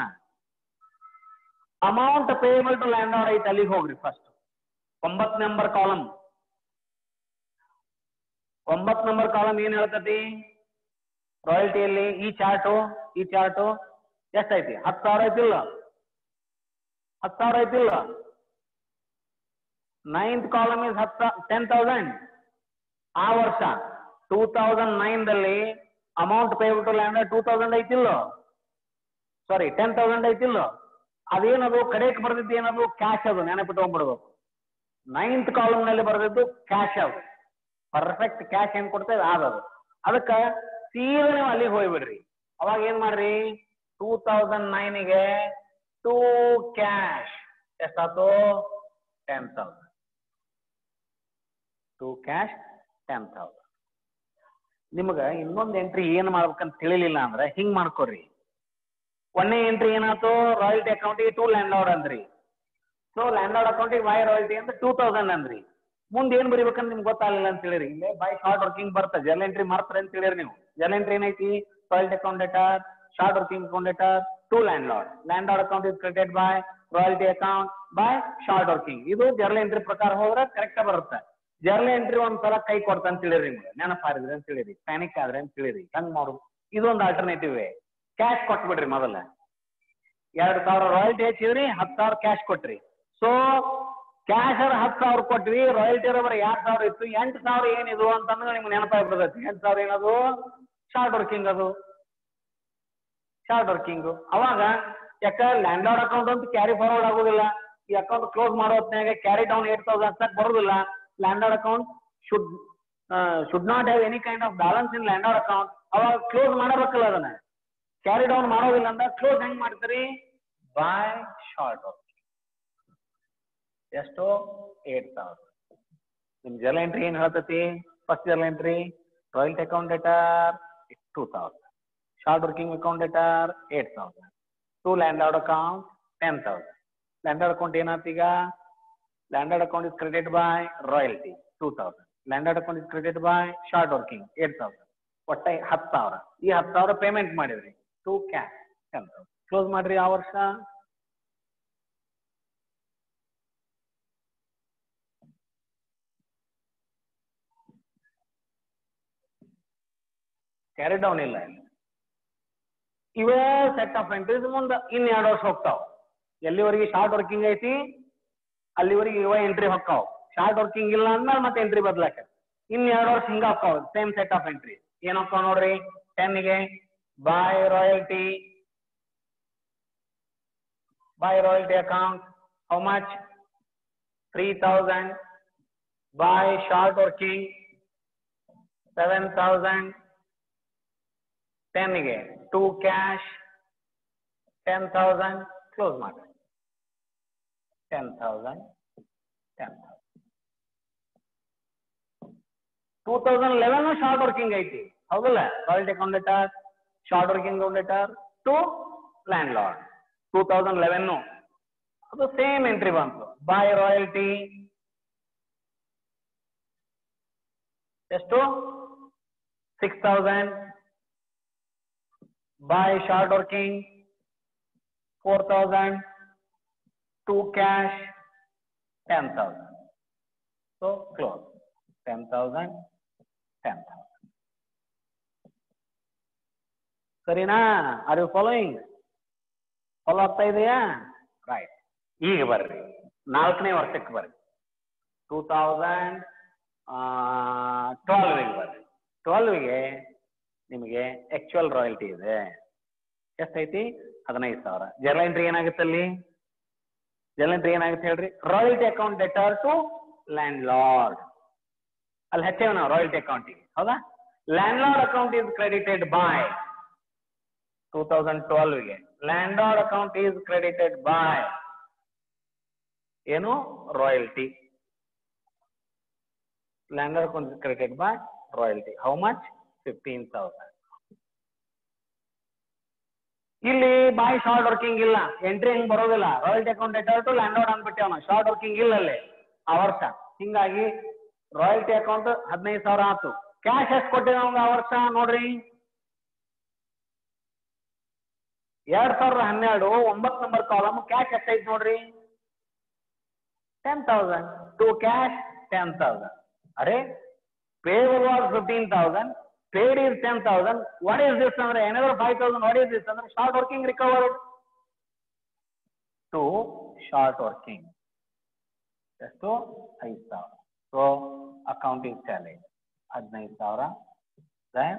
[SPEAKER 1] amount payable to landlord ಐತೆ ಅಲ್ಲಿಗೆ ಹೋಗ್ರಿ ಫಸ್ಟ್ ಒಂಬತ್ತು ನಂಬರ್ ಕಾಲಮ್ ಒಂಬತ್ತು ನಂಬರ್ ಕಾಲಮ್ ಏನ್ ಹೇಳ್ತತಿ ರಾಯಲ್ಟಿಯಲ್ಲಿ ಈ ಚಾರ್ಟು ಈ ಚಾರ್ಟು ಎಷ್ಟೈತಿ ಹತ್ತು ಸಾವಿರ ಐತಿಲ್ಲ ಹತ್ತು ಸಾವಿರ ಐತಿಲ್ಲ ನೈನ್ತ್ ಕಾಲಮ್ ಇಸ್ ಹತ್ತು ಟೆನ್ ತೌಸಂಡ್ ಆ ವರ್ಷ ಟೂ ತೌಸಂಡ್ ನೈನ್ದಲ್ಲಿ amount payable to land two thousand ಐತಿಲ್ಲ ಸಾರಿ ಟೆನ್ ತೌಸಂಡ್ ಐತಿಲ್ಲ ಅದೇನದು ಕಡೆಗೆ ಬರ್ದಿದ್ದು ಏನದು ಕ್ಯಾಶ್ ಅದು ನೆನಪಿಟ್ಕೊಂಡ್ಬಿಡ್ಬೇಕು ನೈನ್ತ್ ಕಾಲಮ್ ನಲ್ಲಿ ಬರೆದಿದ್ದು ಕ್ಯಾಶ್ ಅದು ಪರ್ಫೆಕ್ಟ್ ಕ್ಯಾಶ್ ಏನ್ ಕೊಡ್ತೇವೆ ಅದದು ಅದಕ್ಕ ಸೀದಾ ನೀವು ಅಲ್ಲಿಗೆ ಹೋಗ್ಬಿಡ್ರಿ ಅವಾಗ ಏನ್ ಮಾಡ್ರಿ ಟೂ ತೌಸಂಡ್ ನೈನ್ಗೆ ಟೂ ಕ್ಯಾಶ್ ಎಷ್ಟಾಯ್ತು ten thousand to cash ten thousand ನಿಮ್ಗ ಇನ್ನೊಂದು ಎಂಟ್ರಿ ಏನ್ ಮಾಡ್ಬೇಕಂತ ತಿಳಿಲಿಲ್ಲ ಅಂದ್ರೆ ಹಿಂಗ್ ಮಾಡ್ಕೊರಿ ಒಂದನೇ ಎಂಟ್ರಿ ಏನಾಯ್ತು ರಾಯಲ್ಟಿ ಅಕೌಂಟಿಗೆ ಟೂ ಲ್ಯಾಂಡ್ ಲಾರ್ಡ್ ಅಂದ್ರಿ ಸೊ ಲ್ಯಾಂಡ್ ಲಾರ್ಡ್ ಅಕೌಂಟಿಗೆ ವೈ ರಾಯಲ್ಟಿ ಅಂತ ಟೂ ತೌಸಂಡ್ ಅಂದ್ರಿ ಮುಂದೆ ಏನ್ ಬರಿಬೇಕಂತ ನಿಮ್ಗೆ ಗೊತ್ತಾಗಲಿಲ್ಲ ಅಂತ ಹೇಳಿರಿ ಇಲ್ಲೇ ಬೈ ಶಾರ್ಟ್ ವರ್ಕಿಂಗ್ ಬರ್ತದೆ ಜರ್ನಲ್ ಎಂಟ್ರಿ ಮಾಡ್ತಾರೆ ಅಂತ ಹೇಳಿರಿ ನೀವು ಜರ್ನಲ್ ಎಂಟ್ರಿ ಏನೈತಿ royalty account debtor short working account debtor to landlord landlord account is credit by royalty account by short working ಇದು ಜರ್ನಲ್ ಎಂಟ್ರಿ ಪ್ರಕಾರ ಹೋದ್ರೆ ಕರೆಕ್ಟ್ ಬರುತ್ತೆ ಜರ್ನಲ್ ಎಂಟ್ರಿ ಒಂದ್ಸಲ ಕೈ ಕೊಡ್ತಾ ಅಂತ ಹೇಳಿರಿ ನಿಮ್ಗೆ ನೆನಪಾರಿದ್ರಿ ಅಂತ ಹೇಳಿರಿ ಪ್ಯಾನಿಕ್ ಆದ್ರೆ ಅಂತ ಹೇಳಿರಿ ಹಂಗ್ ಮಾಡುದು ಇದೊಂದು ಆಲ್ಟರ್ನೇಟಿವ್ ಕ್ಯಾಶ್ ಕೊಟ್ಬಿಡ್ರಿ ಮೊದಲ ಎರಡ್ ಸಾವಿರ ರಾಯಲ್ಟಿ ಹಚ್ಚಿದ್ರಿ ಹತ್ತು ಸಾವಿರ ಕ್ಯಾಶ್ ಕೊಟ್ರಿ ಸೊ ಕ್ಯಾಶ್ ಅವ್ರ ಹತ್ತು ಸಾವಿರ ಕೊಟ್ವಿ ರಾಯಲ್ಟಿ ಬರೀ ಎರಡ್ ಸಾವಿರ ಇತ್ತು ಎಂಟು ಸಾವಿರ ಏನಿದು ಅಂತಂದ್ರೆ ನಿಮ್ಗೆ ನೆನಪಾಗ್ಬಿಡ್ತೈತಿ ಎಂಟು ಸಾವಿರ ಏನದು ಶಾರ್ಟ್ ವರ್ಕಿಂಗ್ ಅದು ಶಾರ್ಟ್ ವರ್ಕಿಂಗ್ ಅವಾಗ ಯಾಕ ಲ್ಯಾಂಡ್ ಲಾರ್ಡ್ ಅಕೌಂಟ್ ಅಂತ ಕ್ಯಾರಿ ಫಾರ್ವರ್ಡ್ ಆಗುದಿಲ್ಲ ಈ ಅಕೌಂಟ್ ಕ್ಲೋಸ್ ಮಾಡೋ ಹೊತ್ನ್ಯಾಗ ಕ್ಯಾರಿ ಡೌನ್ ಏಟ್ ತೌಸಂಡ್ ಹಚ್ಚಕ್ ಬರುದಿಲ್ಲ landlord account should should not have any kind of balance in landlord account ಅವಾಗ ಕ್ಲೋಸ್ ಮಾಡಬೇಕಲ್ಲ ಅದನ್ನ ಕ್ಯಾರಿ ಡೌನ್ ಮಾಡೋದಿಲ್ಲ ಅಂದ್ರೆ ಕ್ಲೋಸ್ ಹೆಂಗ್ ಮಾಡ್ತೀರಿ ಬೈ ಶಾರ್ಟ್ ವರ್ಕಿಂಗ್ ಎಷ್ಟು ಏಟ್ ಸಾವಿರ ನಿಮ್ ಜರ್ನಲ್ ಎಂಟ್ರಿ ಏನ್ ಹೇಳ್ತತಿ first journal entry royalty account debtor two thousand short working account debtor eight thousand to landlord account ten thousand landlord account ಏನಾಯ್ತು ಈಗ landlord account is credit by royalty two thousand landlord account is credit by short working eight thousand ಒಟ್ಟ ಹತ್ತು ಸಾವಿರ ಈ ಹತ್ತು ಸಾವಿರ payment ಮಾಡಿದ್ರಿ to cash ten thousand close ಮಾಡ್ರಿ ಆ ವರ್ಷ ಕ್ಯಾರಿ ಡೌನ್ ಇಲ್ಲ ಇಲ್ಲಿ ಇವೇ ಸೆಟ್ ಆಫ್ ಎಂಟ್ರೀಸ್ ಮುಂದೆ ಇನ್ ಎರಡು ವರ್ಷ ಹೋಗ್ತಾವ ಎಲ್ಲಿವರೆಗೆ ಶಾರ್ಟ್ ವರ್ಕಿಂಗ್ ಐತಿ ಅಲ್ಲಿವರೆಗೆ ಇವ ಎಂಟ್ರಿ ಹೊಕ್ಕಾವ ಶಾರ್ಟ್ ವರ್ಕಿಂಗ್ ಇಲ್ಲ ಅಂದ್ಮೇಲೆ ಮತ್ತೆ ಎಂಟ್ರಿ ಬದ್ಲಾಕ ಇನ್ ಎರಡು ವರ್ಷ ಹಿಂಗ ಹಾಕಾವ ಸೇಮ್ ಸೆಟ್ ಆಫ್ ಎಂಟ್ರಿ ಏನ್ ಹಾಕಾವ ನೋಡ್ರಿ ಟೆನ್ಗೆ by royalty by royalty account how much three thousand by short working seven thousand ಟೆನ್ಗೆ to cash ten thousand close ಮಾಡಿ ten thousand ten thousand two thousand eleven short working ಐತಿ ಹೌದಲ್ಲ royalty account debtor short working account debtor to landlord two thousand eleven ಅದು same entry ಬಂತು by royalty ಎಷ್ಟು six thousand buy short working 4000 to cash 10000 so close 10000 10000 ಸರಿನಾ R you following follow ಆಗ್ತಾ ಇದೆಯಾ right ಈಗ ಬರ್ರಿ ನಾಲ್ಕನೇ ವರ್ಷಕ್ಕೆ ಬರ್ರಿ ಟೂ ತೌಸಂಡ್ ಟ್ವೆಲ್ವಿಗೆ ಬರ್ರಿ ಟ್ವೆಲ್ವಿಗೆ ನಿಮಗೆ ಆಕ್ಚುಯಲ್ ರಾಯಲ್ಟಿ ಇದೆ ಎಷ್ಟೈತಿ ಹದಿನೈದು ಸಾವಿರ ಜರ್ನಲ್ ಎಂಟ್ರಿ ಏನಾಗುತ್ತೆ ಅಲ್ಲಿ ಜರ್ನಲ್ ಎಂಟ್ರಿ ಏನಾಗುತ್ತೆ ಹೇಳ್ರಿ royalty account debtor to landlord ಅಲ್ಲಿ ಹಚ್ಚೇವ ನಾವು ರಾಯಲ್ಟಿ ಅಕೌಂಟಿಗೆ ಹೌದಾ landlord account is credited by two thousand ಟ್ವೆಲ್ವ್ಗೆ landlord account is credited by ಏನು royalty landlord account is credited by royalty how much fifteen thousand ಇಲ್ಲಿ by short working ಇಲ್ಲ entry ಹೆಂಗ್ ಬರೋದಿಲ್ಲ royalty account debtor to landlord ಅಂದ್ಬಿಟ್ಟೇವ್ short working ಇಲ್ಲ ಅಲ್ಲಿ ಆ ವರ್ಷ ಹಿಂಗಾಗಿ ರಾಯಲ್ಟಿ ಅಕೌಂಟ್ ಹದಿನೈದು ಸಾವಿರ ಆತು ಕ್ಯಾಶ್ ಎಷ್ಟು ಕೊಟ್ಟಿವಿ ನಮ್ಗೆ ಆ ವರ್ಷ ನೋಡ್ರಿ ಎರಡ್ ಸಾವಿರದ ಹನ್ನೆರಡು ಒಂಬತ್ತು ನಂಬರ್ ಕಾಲಮ್ ಕ್ಯಾಶ್ ಎಷ್ಟೈತಿ ನೋಡ್ರಿ ten thousand to cash ten thousand ಅರೆ payable was 15,000, paid is 10,000. What is this under another 5,000? What is this under short working recovered? To short working. ಎಷ್ಟು ಐದು ಸಾವಿರ ಸೊ ಅಕೌಂಟ್ ಇಸ್ ಟ್ಯಾಲಿ ಹದಿನೈದು ಸಾವಿರ then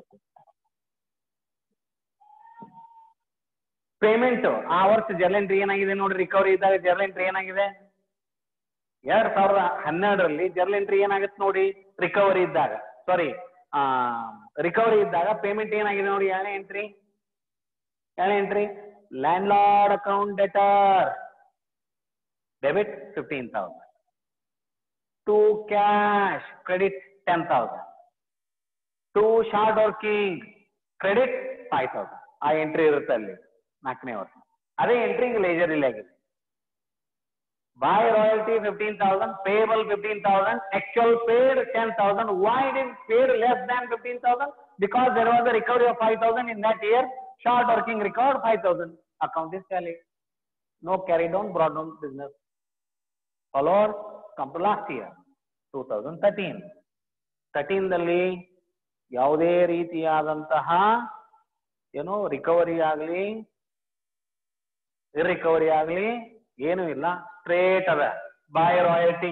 [SPEAKER 1] payment ಆ ವರ್ಷ journal entry ಏನಾಗಿದೆ ನೋಡಿ ರಿಕವರಿ ಇದ್ದಾಗ ಜರ್ನಲ್ ಎಂಟ್ರಿ ಏನಾಗಿದೆ ಎರಡ್ ಸಾವಿರದ ಹನ್ನೆರಡರಲ್ಲಿ ಜರ್ನಲ್ ಎಂಟ್ರಿ ಏನಾಗುತ್ತೆ ನೋಡಿ ರಿಕವರಿ ಇದ್ದಾಗ ಸಾರಿ ರಿಕವರಿ ಇದ್ದಾಗ ಪೇಮೆಂಟ್ ಏನಾಗಿದೆ ನೋಡಿ ಎರಡನೇ ಎಂಟ್ರಿ ಎರಡನೇ entry landlord account debtor debit fifteen thousand to cash credit ten thousand to short working credit five thousand ಆ ಎಂಟ್ರಿ ಇರುತ್ತೆ ಅಲ್ಲಿ ನಾಲ್ಕನೇ ವರ್ಷ ಅದೇ ಎಂಟ್ರಿ ಲೇಜರ್ ಇಲ್ಲಿ ಆಗಿದೆ buy royalty 15,000, payable 15,000, actual paid 10,000. Why it is paid less than 15,000? Because there was a recovery of 5,000 in that year. Short working record 5,000. Account is tally. No carried on, brought down business. Followed, come to last year, 2013. 13 ದಲ್ಲಿ ಯಾವುದೇ ರೀತಿಯಾದಂತಹ ಏನು recovery ಆಗಲಿ ಇರ್ರಿಕವರಿ ಆಗಲಿ ಏನೂ ಇಲ್ಲ straight ಅದ ಬಾಯ್ royalty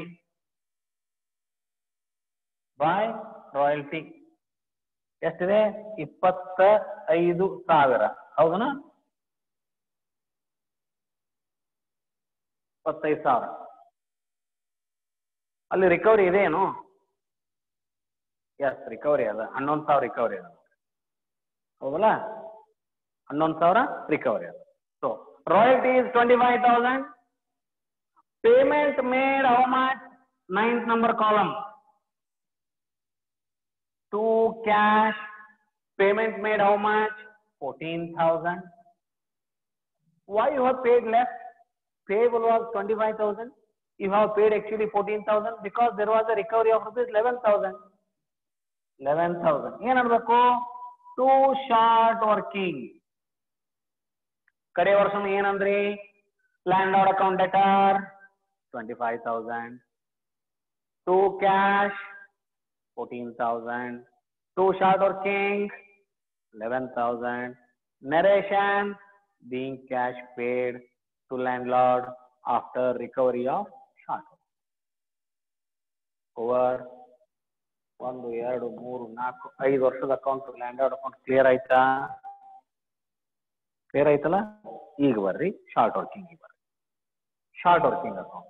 [SPEAKER 1] by royalty ಎಷ್ಟಿದೆ ಇಪ್ಪತ್ತ ಐದು ಸಾವಿರ ಹೌದನ ಇಪ್ಪತ್ತೈದು ಸಾವಿರ ಅಲ್ಲಿ ರಿಕವರಿ ಇದೆಯೇನು ಎಸ್ ರಿಕವರಿ ಅದ ಹನ್ನೊಂದು ಸಾವಿರ ರಿಕವರಿ ಅದ ಹೌದಲ್ಲ ಹನ್ನೊಂದು ಸಾವಿರ ರಿಕವರಿ ಅದ so royalty is twenty five thousand Payment made how much? Ninth number column. To cash. Payment made how much? 14,000. Why you have paid less? Payable was 25,000. You have paid actually 14,000 because there was a recovery of rupees 11,000. 11,000. ಏನನ್ಬೇಕು to short working ಕಡೆ ವರ್ಷ ಏನಂದ್ರಿ landlord account debtor 25,000. To cash, 14,000. To short working, 11,000. Narration, being cash paid to landlord after recovery of short. Over ಒಂದು ಎರಡು ಮೂರು ನಾಲ್ಕು ಐದು ವರ್ಷದ ಅಕೌಂಟ್ ಲ್ಯಾಂಡ್ ಅಕೌಂಟ್ ಕ್ಲಿಯರ್ ಆಯ್ತಾ ಕ್ಲಿಯರ್ ಆಯ್ತಲ್ಲ ಈಗ ಬರ್ರಿ ಶಾರ್ಟ್ ವರ್ಕಿಂಗ್ ಬರ್ರಿ short working account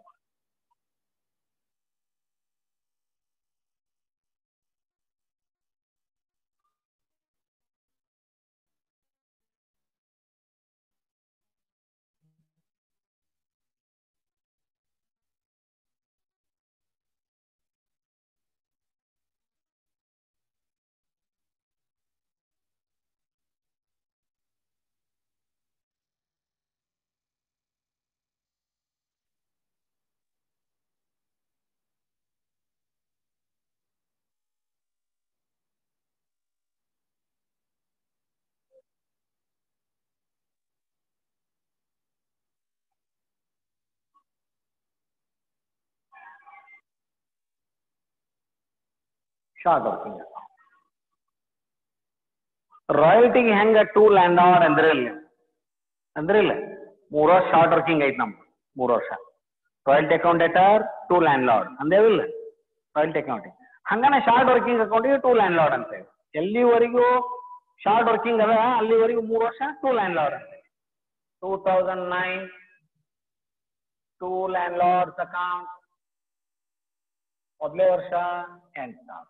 [SPEAKER 1] short working ರಾಯಲ್ಟಿಗೆ ಹೆಂಗ ಟೂ ಲ್ಯಾಂಡ್ ಆರ್ಡ್ ಅಂದ್ರೆ ಇಲ್ಲ ಅಂದ್ರೆ ಇಲ್ಲ ಮೂರ್ ವರ್ಷ ಶಾರ್ಟ್ ವರ್ಕಿಂಗ್ ಐತಿ ನಮ್ದು ಮೂರ್ ವರ್ಷ royalty account debtor to landlord ಅಂದೇವಿಲ್ಲ ರಾಯಲ್ಟಿ ಅಕೌಂಟಿಂಗ್ ಹಂಗನೆ ಶಾರ್ಟ್ ವರ್ಕಿಂಗ್ ಅಕೌಂಟಿಗೆ ಟೂ ಲ್ಯಾಂಡ್ ಲಾರ್ಡ್ ಅಂತ ಎಲ್ಲಿವರೆಗೂ ಶಾರ್ಟ್ ವರ್ಕಿಂಗ್ ಅದ ಅಲ್ಲಿವರೆಗೂ ಮೂರು ವರ್ಷ ಟೂ ಲ್ಯಾಂಡ್ ಲಾರ್ಡ್ ಅಂತ two thousand nine to land Lord's account ಮೊದಲೇ ವರ್ಷ ಎಂಟು ಸಾವಿರ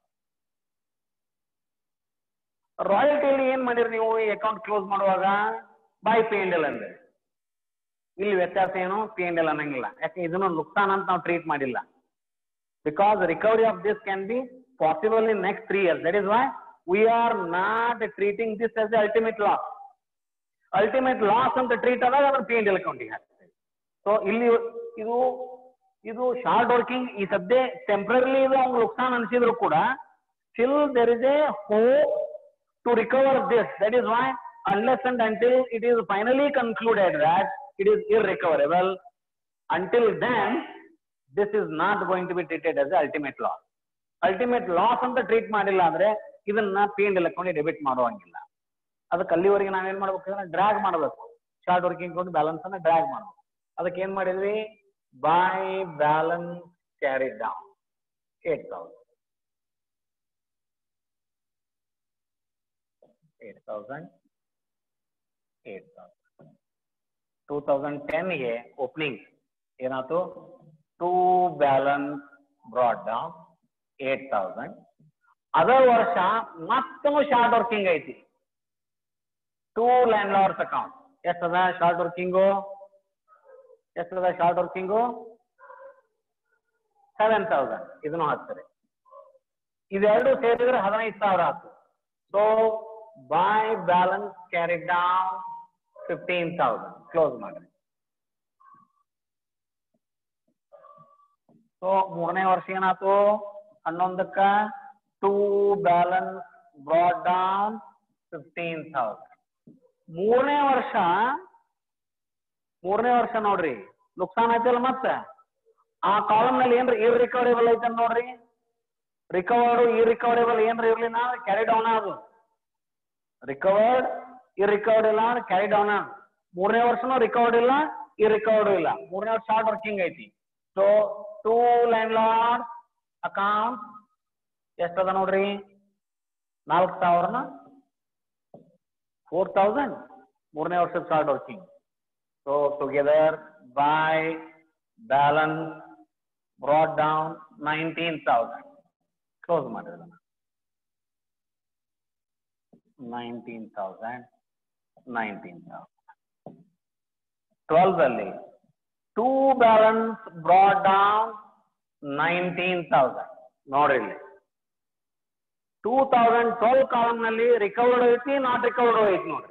[SPEAKER 1] ರಾಯಲ್ಟಿಯಲ್ಲಿ ಏನ್ ಮಾಡಿರಿ ನೀವು ಈ ಅಕೌಂಟ್ ಕ್ಲೋಸ್ ಮಾಡುವಾಗ ಬೈ ಪಿ ಎಲ್ ಅಂದ್ರೆ ಇಲ್ಲಿ ವ್ಯತ್ಯಾಸ ಏನು ಪಿ ಎಲ್ ಅನ್ನಂಗಿಲ್ಲ ಯಾಕೆ ಇದನ್ನು ನುಕ್ಸಾನ್ ಅಂತ ನಾವು ಟ್ರೀಟ್ ಮಾಡಿಲ್ಲ because recovery of this can be possible in next three years that is why we are not treating this as ultimate loss ultimate loss ಅಂತ ಟ್ರೀಟ್ ಆದಾಗ ಅದನ್ನು ಪಿ ಎಲ್ ಅಕೌಂಟಿಗೆ ಹಾಕ್ತೇವೆ ಸೊ ಇಲ್ಲಿ ಇದು ಇದು ಶಾರ್ಟ್ ವರ್ಕಿಂಗ್ ಈ ಸದ್ಯ ಟೆಂಪ್ರರಿಲಿ ಇದು ಅವ್ನು ನುಕ್ಸಾನ್ ಅನಿಸಿದ್ರು ಕೂಡ still there is a hope to recover this. That is why, unless and until it is finally concluded that it is irrecoverable, until then, this is not going to be treated as the ultimate loss. Ultimate loss ಅಂತ treat ಮಾಡಿಲ್ಲ ಅಂದ್ರೆ ಇದನ್ನ P and L account debit ಮಾಡುವಂಗಿಲ್ಲ ಅದಕ್ಕೆ ಅಲ್ಲಿವರೆಗೆ ನಾವೇನ್ ಮಾಡ್ಬೇಕಂದ್ರೆ drag ಮಾಡಬೇಕು ಶಾರ್ಟ್ ವರ್ಕಿಂಗ್ ಅಕೌಂಟ್ ಬ್ಯಾಲೆನ್ಸ್ ಅನ್ನ ಡ್ರ್ಯಾಗ್ ಮಾಡಬೇಕು ಅದಕ್ಕೆ ಏನ್ ಮಾಡಿದ್ವಿ by balance carry down eight thousand eight thousand eight thousand two thousand ಟೆನ್ಗೆ ಓಪನಿಂಗ್ ಏನಾಯ್ತು to balance brought down eight thousand ಅದೇ ವರ್ಷ ಮತ್ತೊಂದು ಶಾರ್ಟ್ ವರ್ಕಿಂಗ್ ಐತಿ ಟೂ ಲ್ಯಾಂಡ್ ಲಾರ್ಡ್ಸ್ ಅಕೌಂಟ್ ಎಷ್ಟದ ಶಾರ್ಟ್ ವರ್ಕಿಂಗು ಎಷ್ಟದ ಶಾರ್ಟ್ ವರ್ಕಿಂಗು ಸೆವೆನ್ ತೌಸಂಡ್ ಇದನ್ನು ಹಾಕ್ತಾರೆ ಇದೆರಡು ಸೇರಿದ್ರೆ ಹದಿನೈದು ಸಾವಿರ ಆಯ್ತು so by balance carry down fifteen thousand close ಮಾಡ್ರಿ ಸೊ ಮೂರನೇ ವರ್ಷ ಏನಾಯ್ತು ಹನ್ನೊಂದಕ್ಕ to balance brought down fifteen thousand ಮೂರನೇ ವರ್ಷ ಮೂರನೇ ವರ್ಷ ನೋಡ್ರಿ ನುಕ್ಸಾನ್ ಆಯ್ತಲ್ಲ ಮತ್ತೆ ಆ ಕಾಲಮ್ ನಲ್ಲಿ ಏನ್ರಿ ಇರ್ ರಿಕವರೇಬಲ್ ಐತೆ ನೋಡ್ರಿ ರಿಕವರ್ಡ್ ಈ ರಿಕವರೇಬಲ್ ಏನ್ರಿ ಇರ್ಲಿಲ್ಲ ಕ್ಯಾರಿ ಡೌನ್ ಅದು ರಿಕವರ್ಡ್ ಈ ರಿಕವರ್ಡ್ ಇಲ್ಲ ಕ್ಯಾರಿ ಡೌನ್ ಮೂರನೇ ವರ್ಷನೂ ರಿಕವರ್ಡ್ ಇಲ್ಲ ಈ ರಿಕವರ್ಡ್ ಇಲ್ಲ ಮೂರನೇ ವರ್ಷ ಶಾರ್ಟ್ ವರ್ಕಿಂಗ್ ಐತಿ so to landlord account ಎಷ್ಟದ ನೋಡ್ರಿ ನಾಲ್ಕು ಸಾವಿರನ ಫೋರ್ ತೌಸಂಡ್ ಮೂರನೇ ವರ್ಷದ short working so together by balance brought down nineteen thousand close ಮಾಡಿದ್ರೆ nineteen thousand nineteen thousand twelve ಅಲ್ಲಿ to balance brought down nineteen thousand ನೋಡ್ರಿ ಇಲ್ಲಿ ಟೂ ತೌಸಂಡ್ ಟ್ವೆಲ್ ಕಾಲಮ್ ನಲ್ಲಿ ರಿಕವರ್ಡ್ ಐತಿ ನಾಟ್ ರಿಕವರ್ಡ್ ಐತಿ ನೋಡ್ರಿ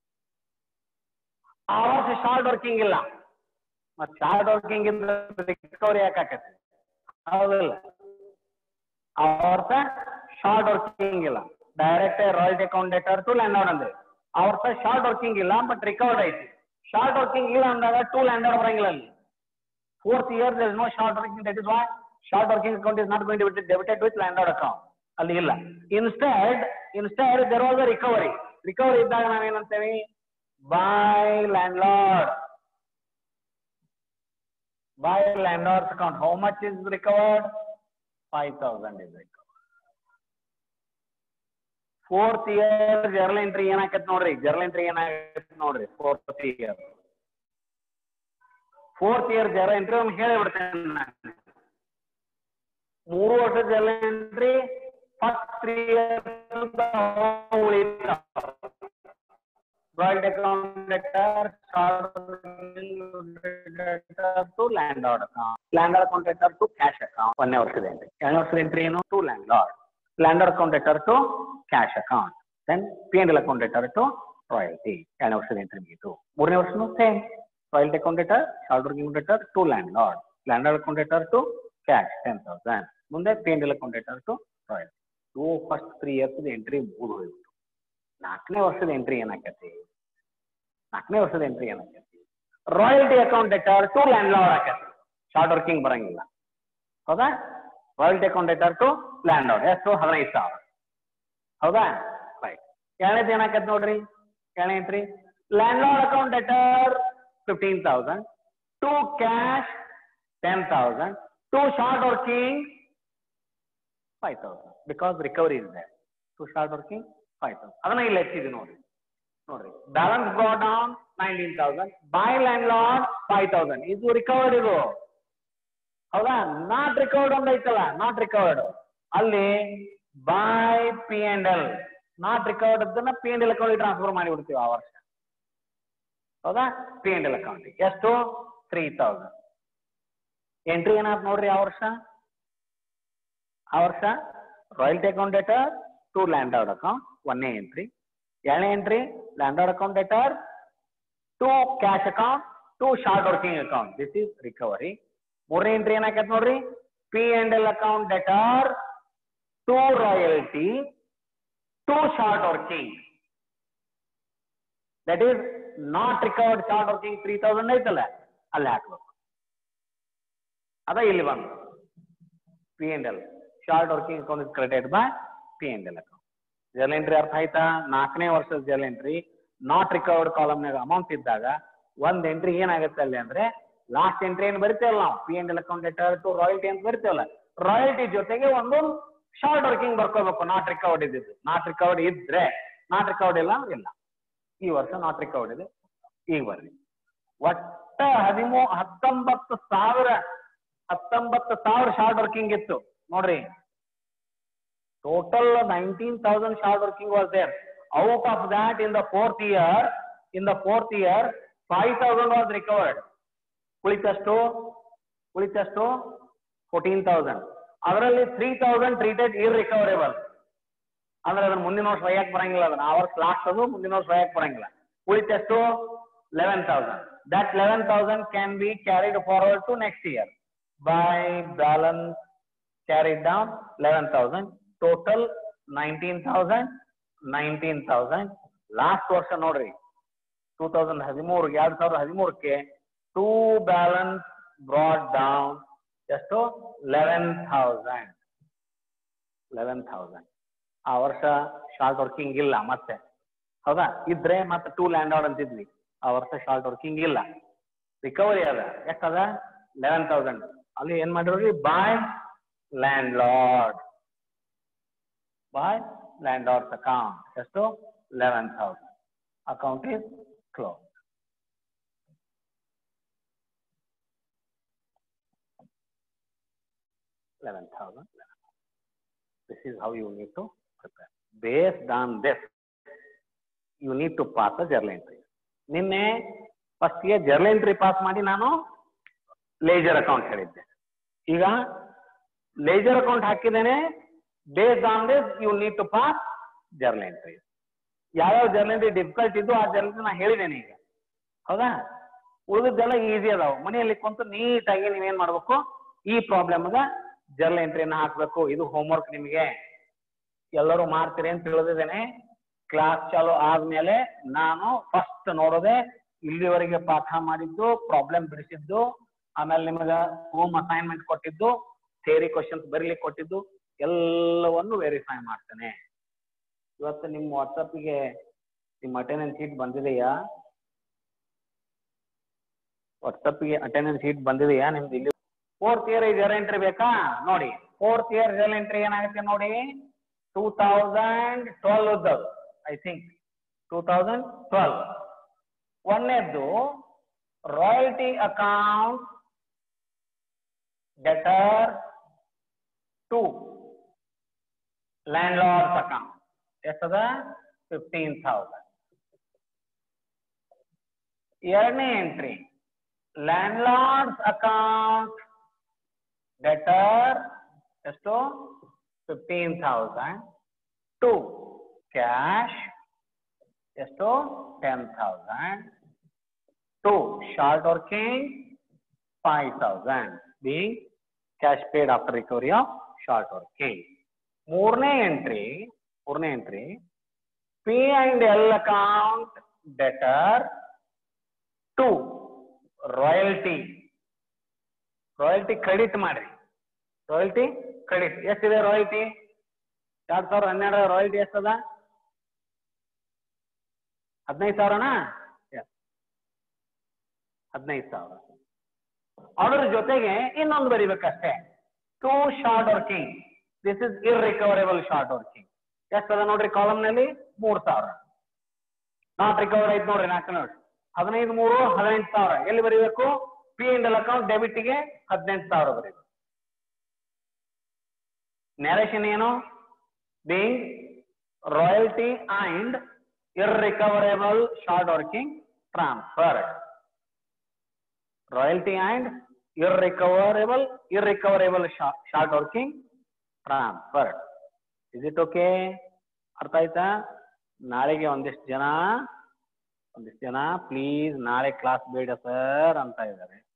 [SPEAKER 1] ಆ ವರ್ಷ ಶಾರ್ಟ್ ವರ್ಕಿಂಗ್ ಇಲ್ಲ ಮತ್ ಶಾರ್ಟ್ ವರ್ಕಿಂಗ್ ಇದ್ರೆ ರಿಕವರಿ ಯಾಕಾಕತಿ ಹೌದಿಲ್ಲ ಆ ವರ್ಷ ಶಾರ್ಟ್ ವರ್ಕಿಂಗ್ ಇಲ್ಲ direct royalty account debtor to landlord ಅಂದ್ರೆ ಆ ವರ್ಷ ಶಾರ್ಟ್ ವರ್ಕಿಂಗ್ ಇಲ್ಲ ಬಟ್ ರಿಕವರ್ಡ್ ಐತಿ ಶಾರ್ಟ್ ವರ್ಕಿಂಗ್ ಇಲ್ಲ ಅಂದಾಗ ಟೂ ಲ್ಯಾಂಡ್ ಔಟ್ ಬರಂಗಿಲ್ಲ ಅಲ್ಲಿ fourth year there is no short working that is why short working account is not going to be debited with landlord account ಅಲ್ಲಿ ಇಲ್ಲ instead instead there was a recovery recovery ಇದ್ದಾಗ ನಾವೇನಂತೇವಿ by landlord by landlords account how much is recovered five thousand is recovered fourth year journal entry ಏನಾಕತ್ ನೋಡ್ರಿ journal entry ಏನಾಗತ್ತೆ ನೋಡ್ರಿ fourth year fourth year journal entry ಅವ್ನು ಹೇಳಿ ಬಿಡ್ತೇನೆ ನಾನು ಮೂರು ವರ್ಷದ journal entry first three year joint account letter to landlord account landlord account letter to cash account ಒಂದನೇ ವರ್ಷದ ಎಂಟ್ರಿ ಎರಡನೇ ವರ್ಷದ ಎಂಟ್ರಿ ಏನು to landlord landlord account letter to cash account then P and L account letter to royalty ಎರಡನೇ ವರ್ಷದ entry ಮುಗೀತು ಮೂರನೇ ವರ್ಷನೂ same royalty account letter short working letter to landlord landlord account letter to cash ten thousand ಮುಂದೆ P and L account letter to royalty ಇವು first three years entry ಮುಗಿದು ಹೋಗ್ಬಿಟ್ಟು ನಾಲ್ಕನೇ ವರ್ಷದ ಎಂಟ್ರಿ ಏನಾಕತಿ ನಾಲ್ಕನೇ ವರ್ಷದ ಎಂಟ್ರಿ ಏನಾಕತಿ royalty account letter to landlord ಆಕತಿ ಶಾರ್ಟ್ ವರ್ಕಿಂಗ್ ಬರಂಗಿಲ್ಲ ಹೌದಾ royalty account letter to landlord ಎಷ್ಟು ಹದಿನೈದು ಸಾವಿರ ಹೌದಾ ರೈಟ್ ಎರಡನೇದು ಏನಾಕತಿ ನೋಡ್ರಿ ಎರಡನೇ entry landlord account letter fifteen thousand to cash ten thousand to short working five thousand because recovery is there to short working five thousand ಅದನ್ನ ಇಲ್ಲಿ ಹೆಚ್ಚಿದೆ ನೋಡ್ರಿ ನೋಡ್ರಿ balance brought down nineteen thousand by landlord five thousand ಇದು recovered ಇದು ಹೌದಾ not recovered ಒಂದು ಐತಲ್ಲ ನಾಟ್ ರಿಕವರ್ಡ್ ಅಲ್ಲಿ by P and L not recovered ಅದನ್ನ P and L account transfer ಮಾಡಿ ಬಿಡ್ತೀವಿ ಆ ವರ್ಷ ಹೌದಾ ಪಿ ಅಂಡ್ ಎಲ್ ಅಕೌಂಟ್ ಎಷ್ಟು ತ್ರೀ ತೌಸಂಡ್ ಎಂಟ್ರಿ ಏನಾಯ್ತು ನೋಡ್ರಿ ಆ ವರ್ಷ ಆ ವರ್ಷ royalty account debtor to landlord account ಒಂದನೇ ಎಂಟ್ರಿ ಎರಡನೇ entry landlord account debtor to cash account to short working account this is recovery ಮೂರನೇ ಎಂಟ್ರಿ ಏನಾಕೈತೆ ನೋಡ್ರಿ P and L account debtor to royalty to short working that is not recovered short working three thousand ಐತಲ್ಲ ಅಲ್ಲಿ ಹಾಕ್ಬೇಕು ಅದ ಇಲ್ಲಿ ಬಂದು P and L short working account is credited by P and L account journal entry ಅರ್ಥ ಆಯ್ತಾ ನಾಲ್ಕನೇ ವರ್ಷದ ಜರ್ನಲ್ ಎಂಟ್ರಿ ನಾಟ್ ರಿಕವರ್ಡ್ ಕಾಲಮ್ನಾಗ ಅಮೌಂಟ್ ಇದ್ದಾಗ ಒಂದ್ ಎಂಟ್ರಿ ಏನಾಗುತ್ತೆ ಅಲ್ಲಿ ಅಂದ್ರೆ ಲಾಸ್ಟ್ ಎಂಟ್ರಿ ಏನ್ ಬರಿತೇವಲ್ಲ ನಾವು P and L account letter to royalty ಅಂತ ಬರಿತೇವಲ್ಲ ರಾಯಲ್ಟಿ ಜೊತೆಗೆ ಒಂದು ಶಾರ್ಟ್ ವರ್ಕಿಂಗ್ ಬರ್ಕೋಬೇಕು ನಾಟ್ ರಿಕವರ್ಡ್ ಇದ್ದಿದ್ದು ನಾಟ್ ರಿಕವರ್ಡ್ ಇದ್ರೆ ನಾಟ್ ರಿಕವರ್ಡ್ ಇಲ್ಲ ಅಂದ್ರೆ ಇಲ್ಲ ಈ ವರ್ಷ ನಾಟ್ ರಿಕವರ್ಡ್ ಇದೆ ಈಗ ಬರ್ರಿ ಒಟ್ಟ ಹದಿಮೂ ಹತ್ತೊಂಬತ್ತು ಸಾವಿರ ಹತ್ತೊಂಬತ್ತು ಸಾವಿರ ಶಾರ್ಟ್ ವರ್ಕಿಂಗ್ ಇತ್ತು ನೋಡ್ರಿ total nineteen thousand short working was there out of that in the fourth year in the fourth year 5000 was recovered ಉಳಿತಷ್ಟು ಉಳಿತಷ್ಟು ಫೋರ್ಟೀನ್ ತೌಸಂಡ್ ಅದರಲ್ಲಿ ತ್ರೀ ತೌಸಂಡ್ ಟ್ರೀಟೆಡ್ ಇರ್ರಿಕವರೇಬಲ್ ಅಂದ್ರೆ ಅದನ್ನ ಮುಂದಿನ ವರ್ಷ ಒಯ್ಯಕ್ ಬರಂಗಿಲ್ಲ ಅದನ್ನ ಆ ವರ್ಷ ಲಾಸ್ಟ್ ಅದು ಮುಂದಿನ ವರ್ಷ ಒಯ್ಯಕ್ ಬರಂಗಿಲ್ಲ ಉಳಿತಷ್ಟು eleven thousand that eleven thousand can be carried forward to next year by balance carried down eleven thousand total nineteen thousand nineteen thousand last ವರ್ಷ ನೋಡ್ರಿ ಟೂ ತೌಸಂಡ್ ಹದಿಮೂರು ಎರಡ್ ಸಾವಿರದ ಹದಿಮೂರಕ್ಕೆ ಟೂ ಬ್ಯಾಲೆನ್ಸ್ ಬ್ರಾಡ್ ಡೌನ್ ಎಷ್ಟು ಲೆವೆನ್ ಥೌಸಂಡ್ ಲೆವೆನ್ ಥೌಸಂಡ್ ಆ ವರ್ಷ short working ಇಲ್ಲ ಮತ್ತೆ ಹೌದಾ ಇದ್ರೆ ಮತ್ತೆ ಟೂ ಲ್ಯಾಂಡ್ ಆರ್ಡ್ ಅಂತಿದ್ವಿ ಆ ವರ್ಷ ಶಾರ್ಟ್ ವರ್ಕಿಂಗ್ ಇಲ್ಲ ರಿಕವರಿ ಅದ ಎಷ್ಟದ ಲೆವೆನ್ ತೌಸಂಡ್ ಅಲ್ಲಿ ಏನ್ ಮಾಡಿರೋರಿ by landlord by landlords Lord's ಅಕೌಂಟ್ ಎಷ್ಟು eleven thousand account is close eleven thousand this is how you need to prepare. Based on this, you need to pass a journal entry. ನಿನ್ನೆ ಫಸ್ಟ್ಗೆ journal entry pass ಮಾಡಿ ನಾನು laser account ಹೇಳಿದ್ದೆ ಈಗ ledger account ಹಾಕಿದ್ದೇನೆ based on this you need to pass journal entry ಯಾವ್ಯಾವ journal entry difficult ಇದ್ದು ಆ ಜರ್ನಲ್ ಎಂಟ್ರಿ ನಾ ಹೇಳಿದ್ದೇನೆ ಈಗ ಹೌದಾ ಉಳಿದದ್ದೆಲ್ಲ ಈಸಿ ಅದಾವ ಮನೆಯಲ್ಲಿ ಕುಂತು ನೀಟಾಗಿ ನೀವೇನ್ ಮಾಡ್ಬೇಕು ಈ ಪ್ರಾಬ್ಲಮ್ಗ ಜರ್ನಲ್ ಎಂಟ್ರಿನ ಹಾಕ್ಬೇಕು ಇದು ಹೋಮ್ವರ್ಕ್ ನಿಮಗೆ ಎಲ್ಲರೂ ಮಾಡ್ತೀರಿ ಅಂತ ತಿಳಿದಿದ್ದೇನೆ ಕ್ಲಾಸ್ ಚಾಲು ಆದ್ಮೇಲೆ ನಾನು ಫಸ್ಟ್ ನೋಡೋದೆ ಇಲ್ಲಿವರೆಗೆ ಪಾಠ ಮಾಡಿದ್ದು ಪ್ರಾಬ್ಲಮ್ ಬಿಡಿಸಿದ್ದು ಆಮೇಲೆ ನಿಮಗೆ ಹೋಮ್ ಅಸೈನ್ಮೆಂಟ್ ಕೊಟ್ಟಿದ್ದು ಥಿಯರಿ ಕ್ವಶನ್ಸ್ ಬರೀಲಿಕ್ಕೆ ಕೊಟ್ಟಿದ್ದು ಎಲ್ಲವನ್ನು ವೆರಿಫೈ ಮಾಡ್ತೇನೆ ಇವತ್ತು ನಿಮ್ಮ ವಾಟ್ಸಪ್ಗೆ ನಿಮ್ಮ ಅಟೆಂಡೆನ್ಸ್ ಶೀಟ್ ಬಂದಿದೆಯಾ ವಾಟ್ಸಪ್ಗೆ ಅಟೆಂಡೆನ್ಸ್ ಶೀಟ್ ಬಂದಿದೆಯಾ ನಿಮ್ದು ಇಲ್ಲಿ ಫೋರ್ತ್ ಇಯರ್ ಜರ್ನಲ್ ಎಂಟ್ರಿ ಬೇಕಾ ನೋಡಿ ಫೋರ್ತ್ ಇಯರ್ ಜರ್ನಲ್ ಎಂಟ್ರಿ ಏನಾಗುತ್ತೆ ನೋಡಿ ಟೂ ತೌಸಂಡ್ ಟ್ವೆಲ್ ಇದ್ದವು I think two thousand twelve ಒಂದನೇದ್ದು royalty account debtor to land Lord's account ಎಷ್ಟದ ಫಿಫ್ಟೀನ್ ಥೌಸಂಡ್ ಎರಡನೇ entry land Lord's account debtor ಎಷ್ಟು ಫಿಫ್ಟೀನ್ ಥೌಸಂಡ್ ಟು ಕ್ಯಾಶ್ ಎಷ್ಟು ten thousand to short working five thousand being cash paid after recovery of short working ಮೂರನೇ entry ಮೂರನೇ entry P and L account debtor to royalty royalty credit ಮಾಡ್ರಿ royalty credit ಎಷ್ಟಿದೆ royalty ಎರಡ್ ಸಾವಿರದ ಹನ್ನೆರಡರ royalty ಎಷ್ಟದ ಹದಿನೈದು ಸಾವಿರನಾ ಹದಿನೈದು ಸಾವಿರ ಅದ್ರ ಜೊತೆಗೆ ಇನ್ನೊಂದು ಬರಿಬೇಕಷ್ಟೇ to short working this is irrecoverable short working ಎಷ್ಟದ ನೋಡ್ರಿ ಕಾಲಮ್ ನಲ್ಲಿ ಮೂರ್ ಸಾವಿರ ನಾಟ್ ರಿಕವರ್ ಐತ್ ನೋಡ್ರಿ ನಾಲ್ಕು ನೋಡಿ ಹದಿನೈದು ಮೂರು ಹದಿನೆಂಟು ಸಾವಿರ ಎಲ್ಲಿ ಬರೀಬೇಕು ಪಿ ಅಂಡ್ ಎಲ್ ಅಕೌಂಟ್ ಡೆಬಿಟ್ಗೆ ಹದಿನೆಂಟು ಸಾವಿರ ಬರೀಬೇಕು ನ್ಯಾರೇಷನ್ ಏನು being royalty and irrecoverable short working transfer royalty and irrecoverable irrecoverable short working transfer is it okay ಅರ್ಥ ಆಯ್ತಾ ನಾಳೆಗೆ ಒಂದಿಷ್ಟು ಜನ ಒಂದಿಷ್ಟು ಜನ ಪ್ಲೀಸ್ ನಾಳೆ ಕ್ಲಾಸ್ ಬೇಡ ಸರ್ ಅಂತ ಇದ್ದಾರೆ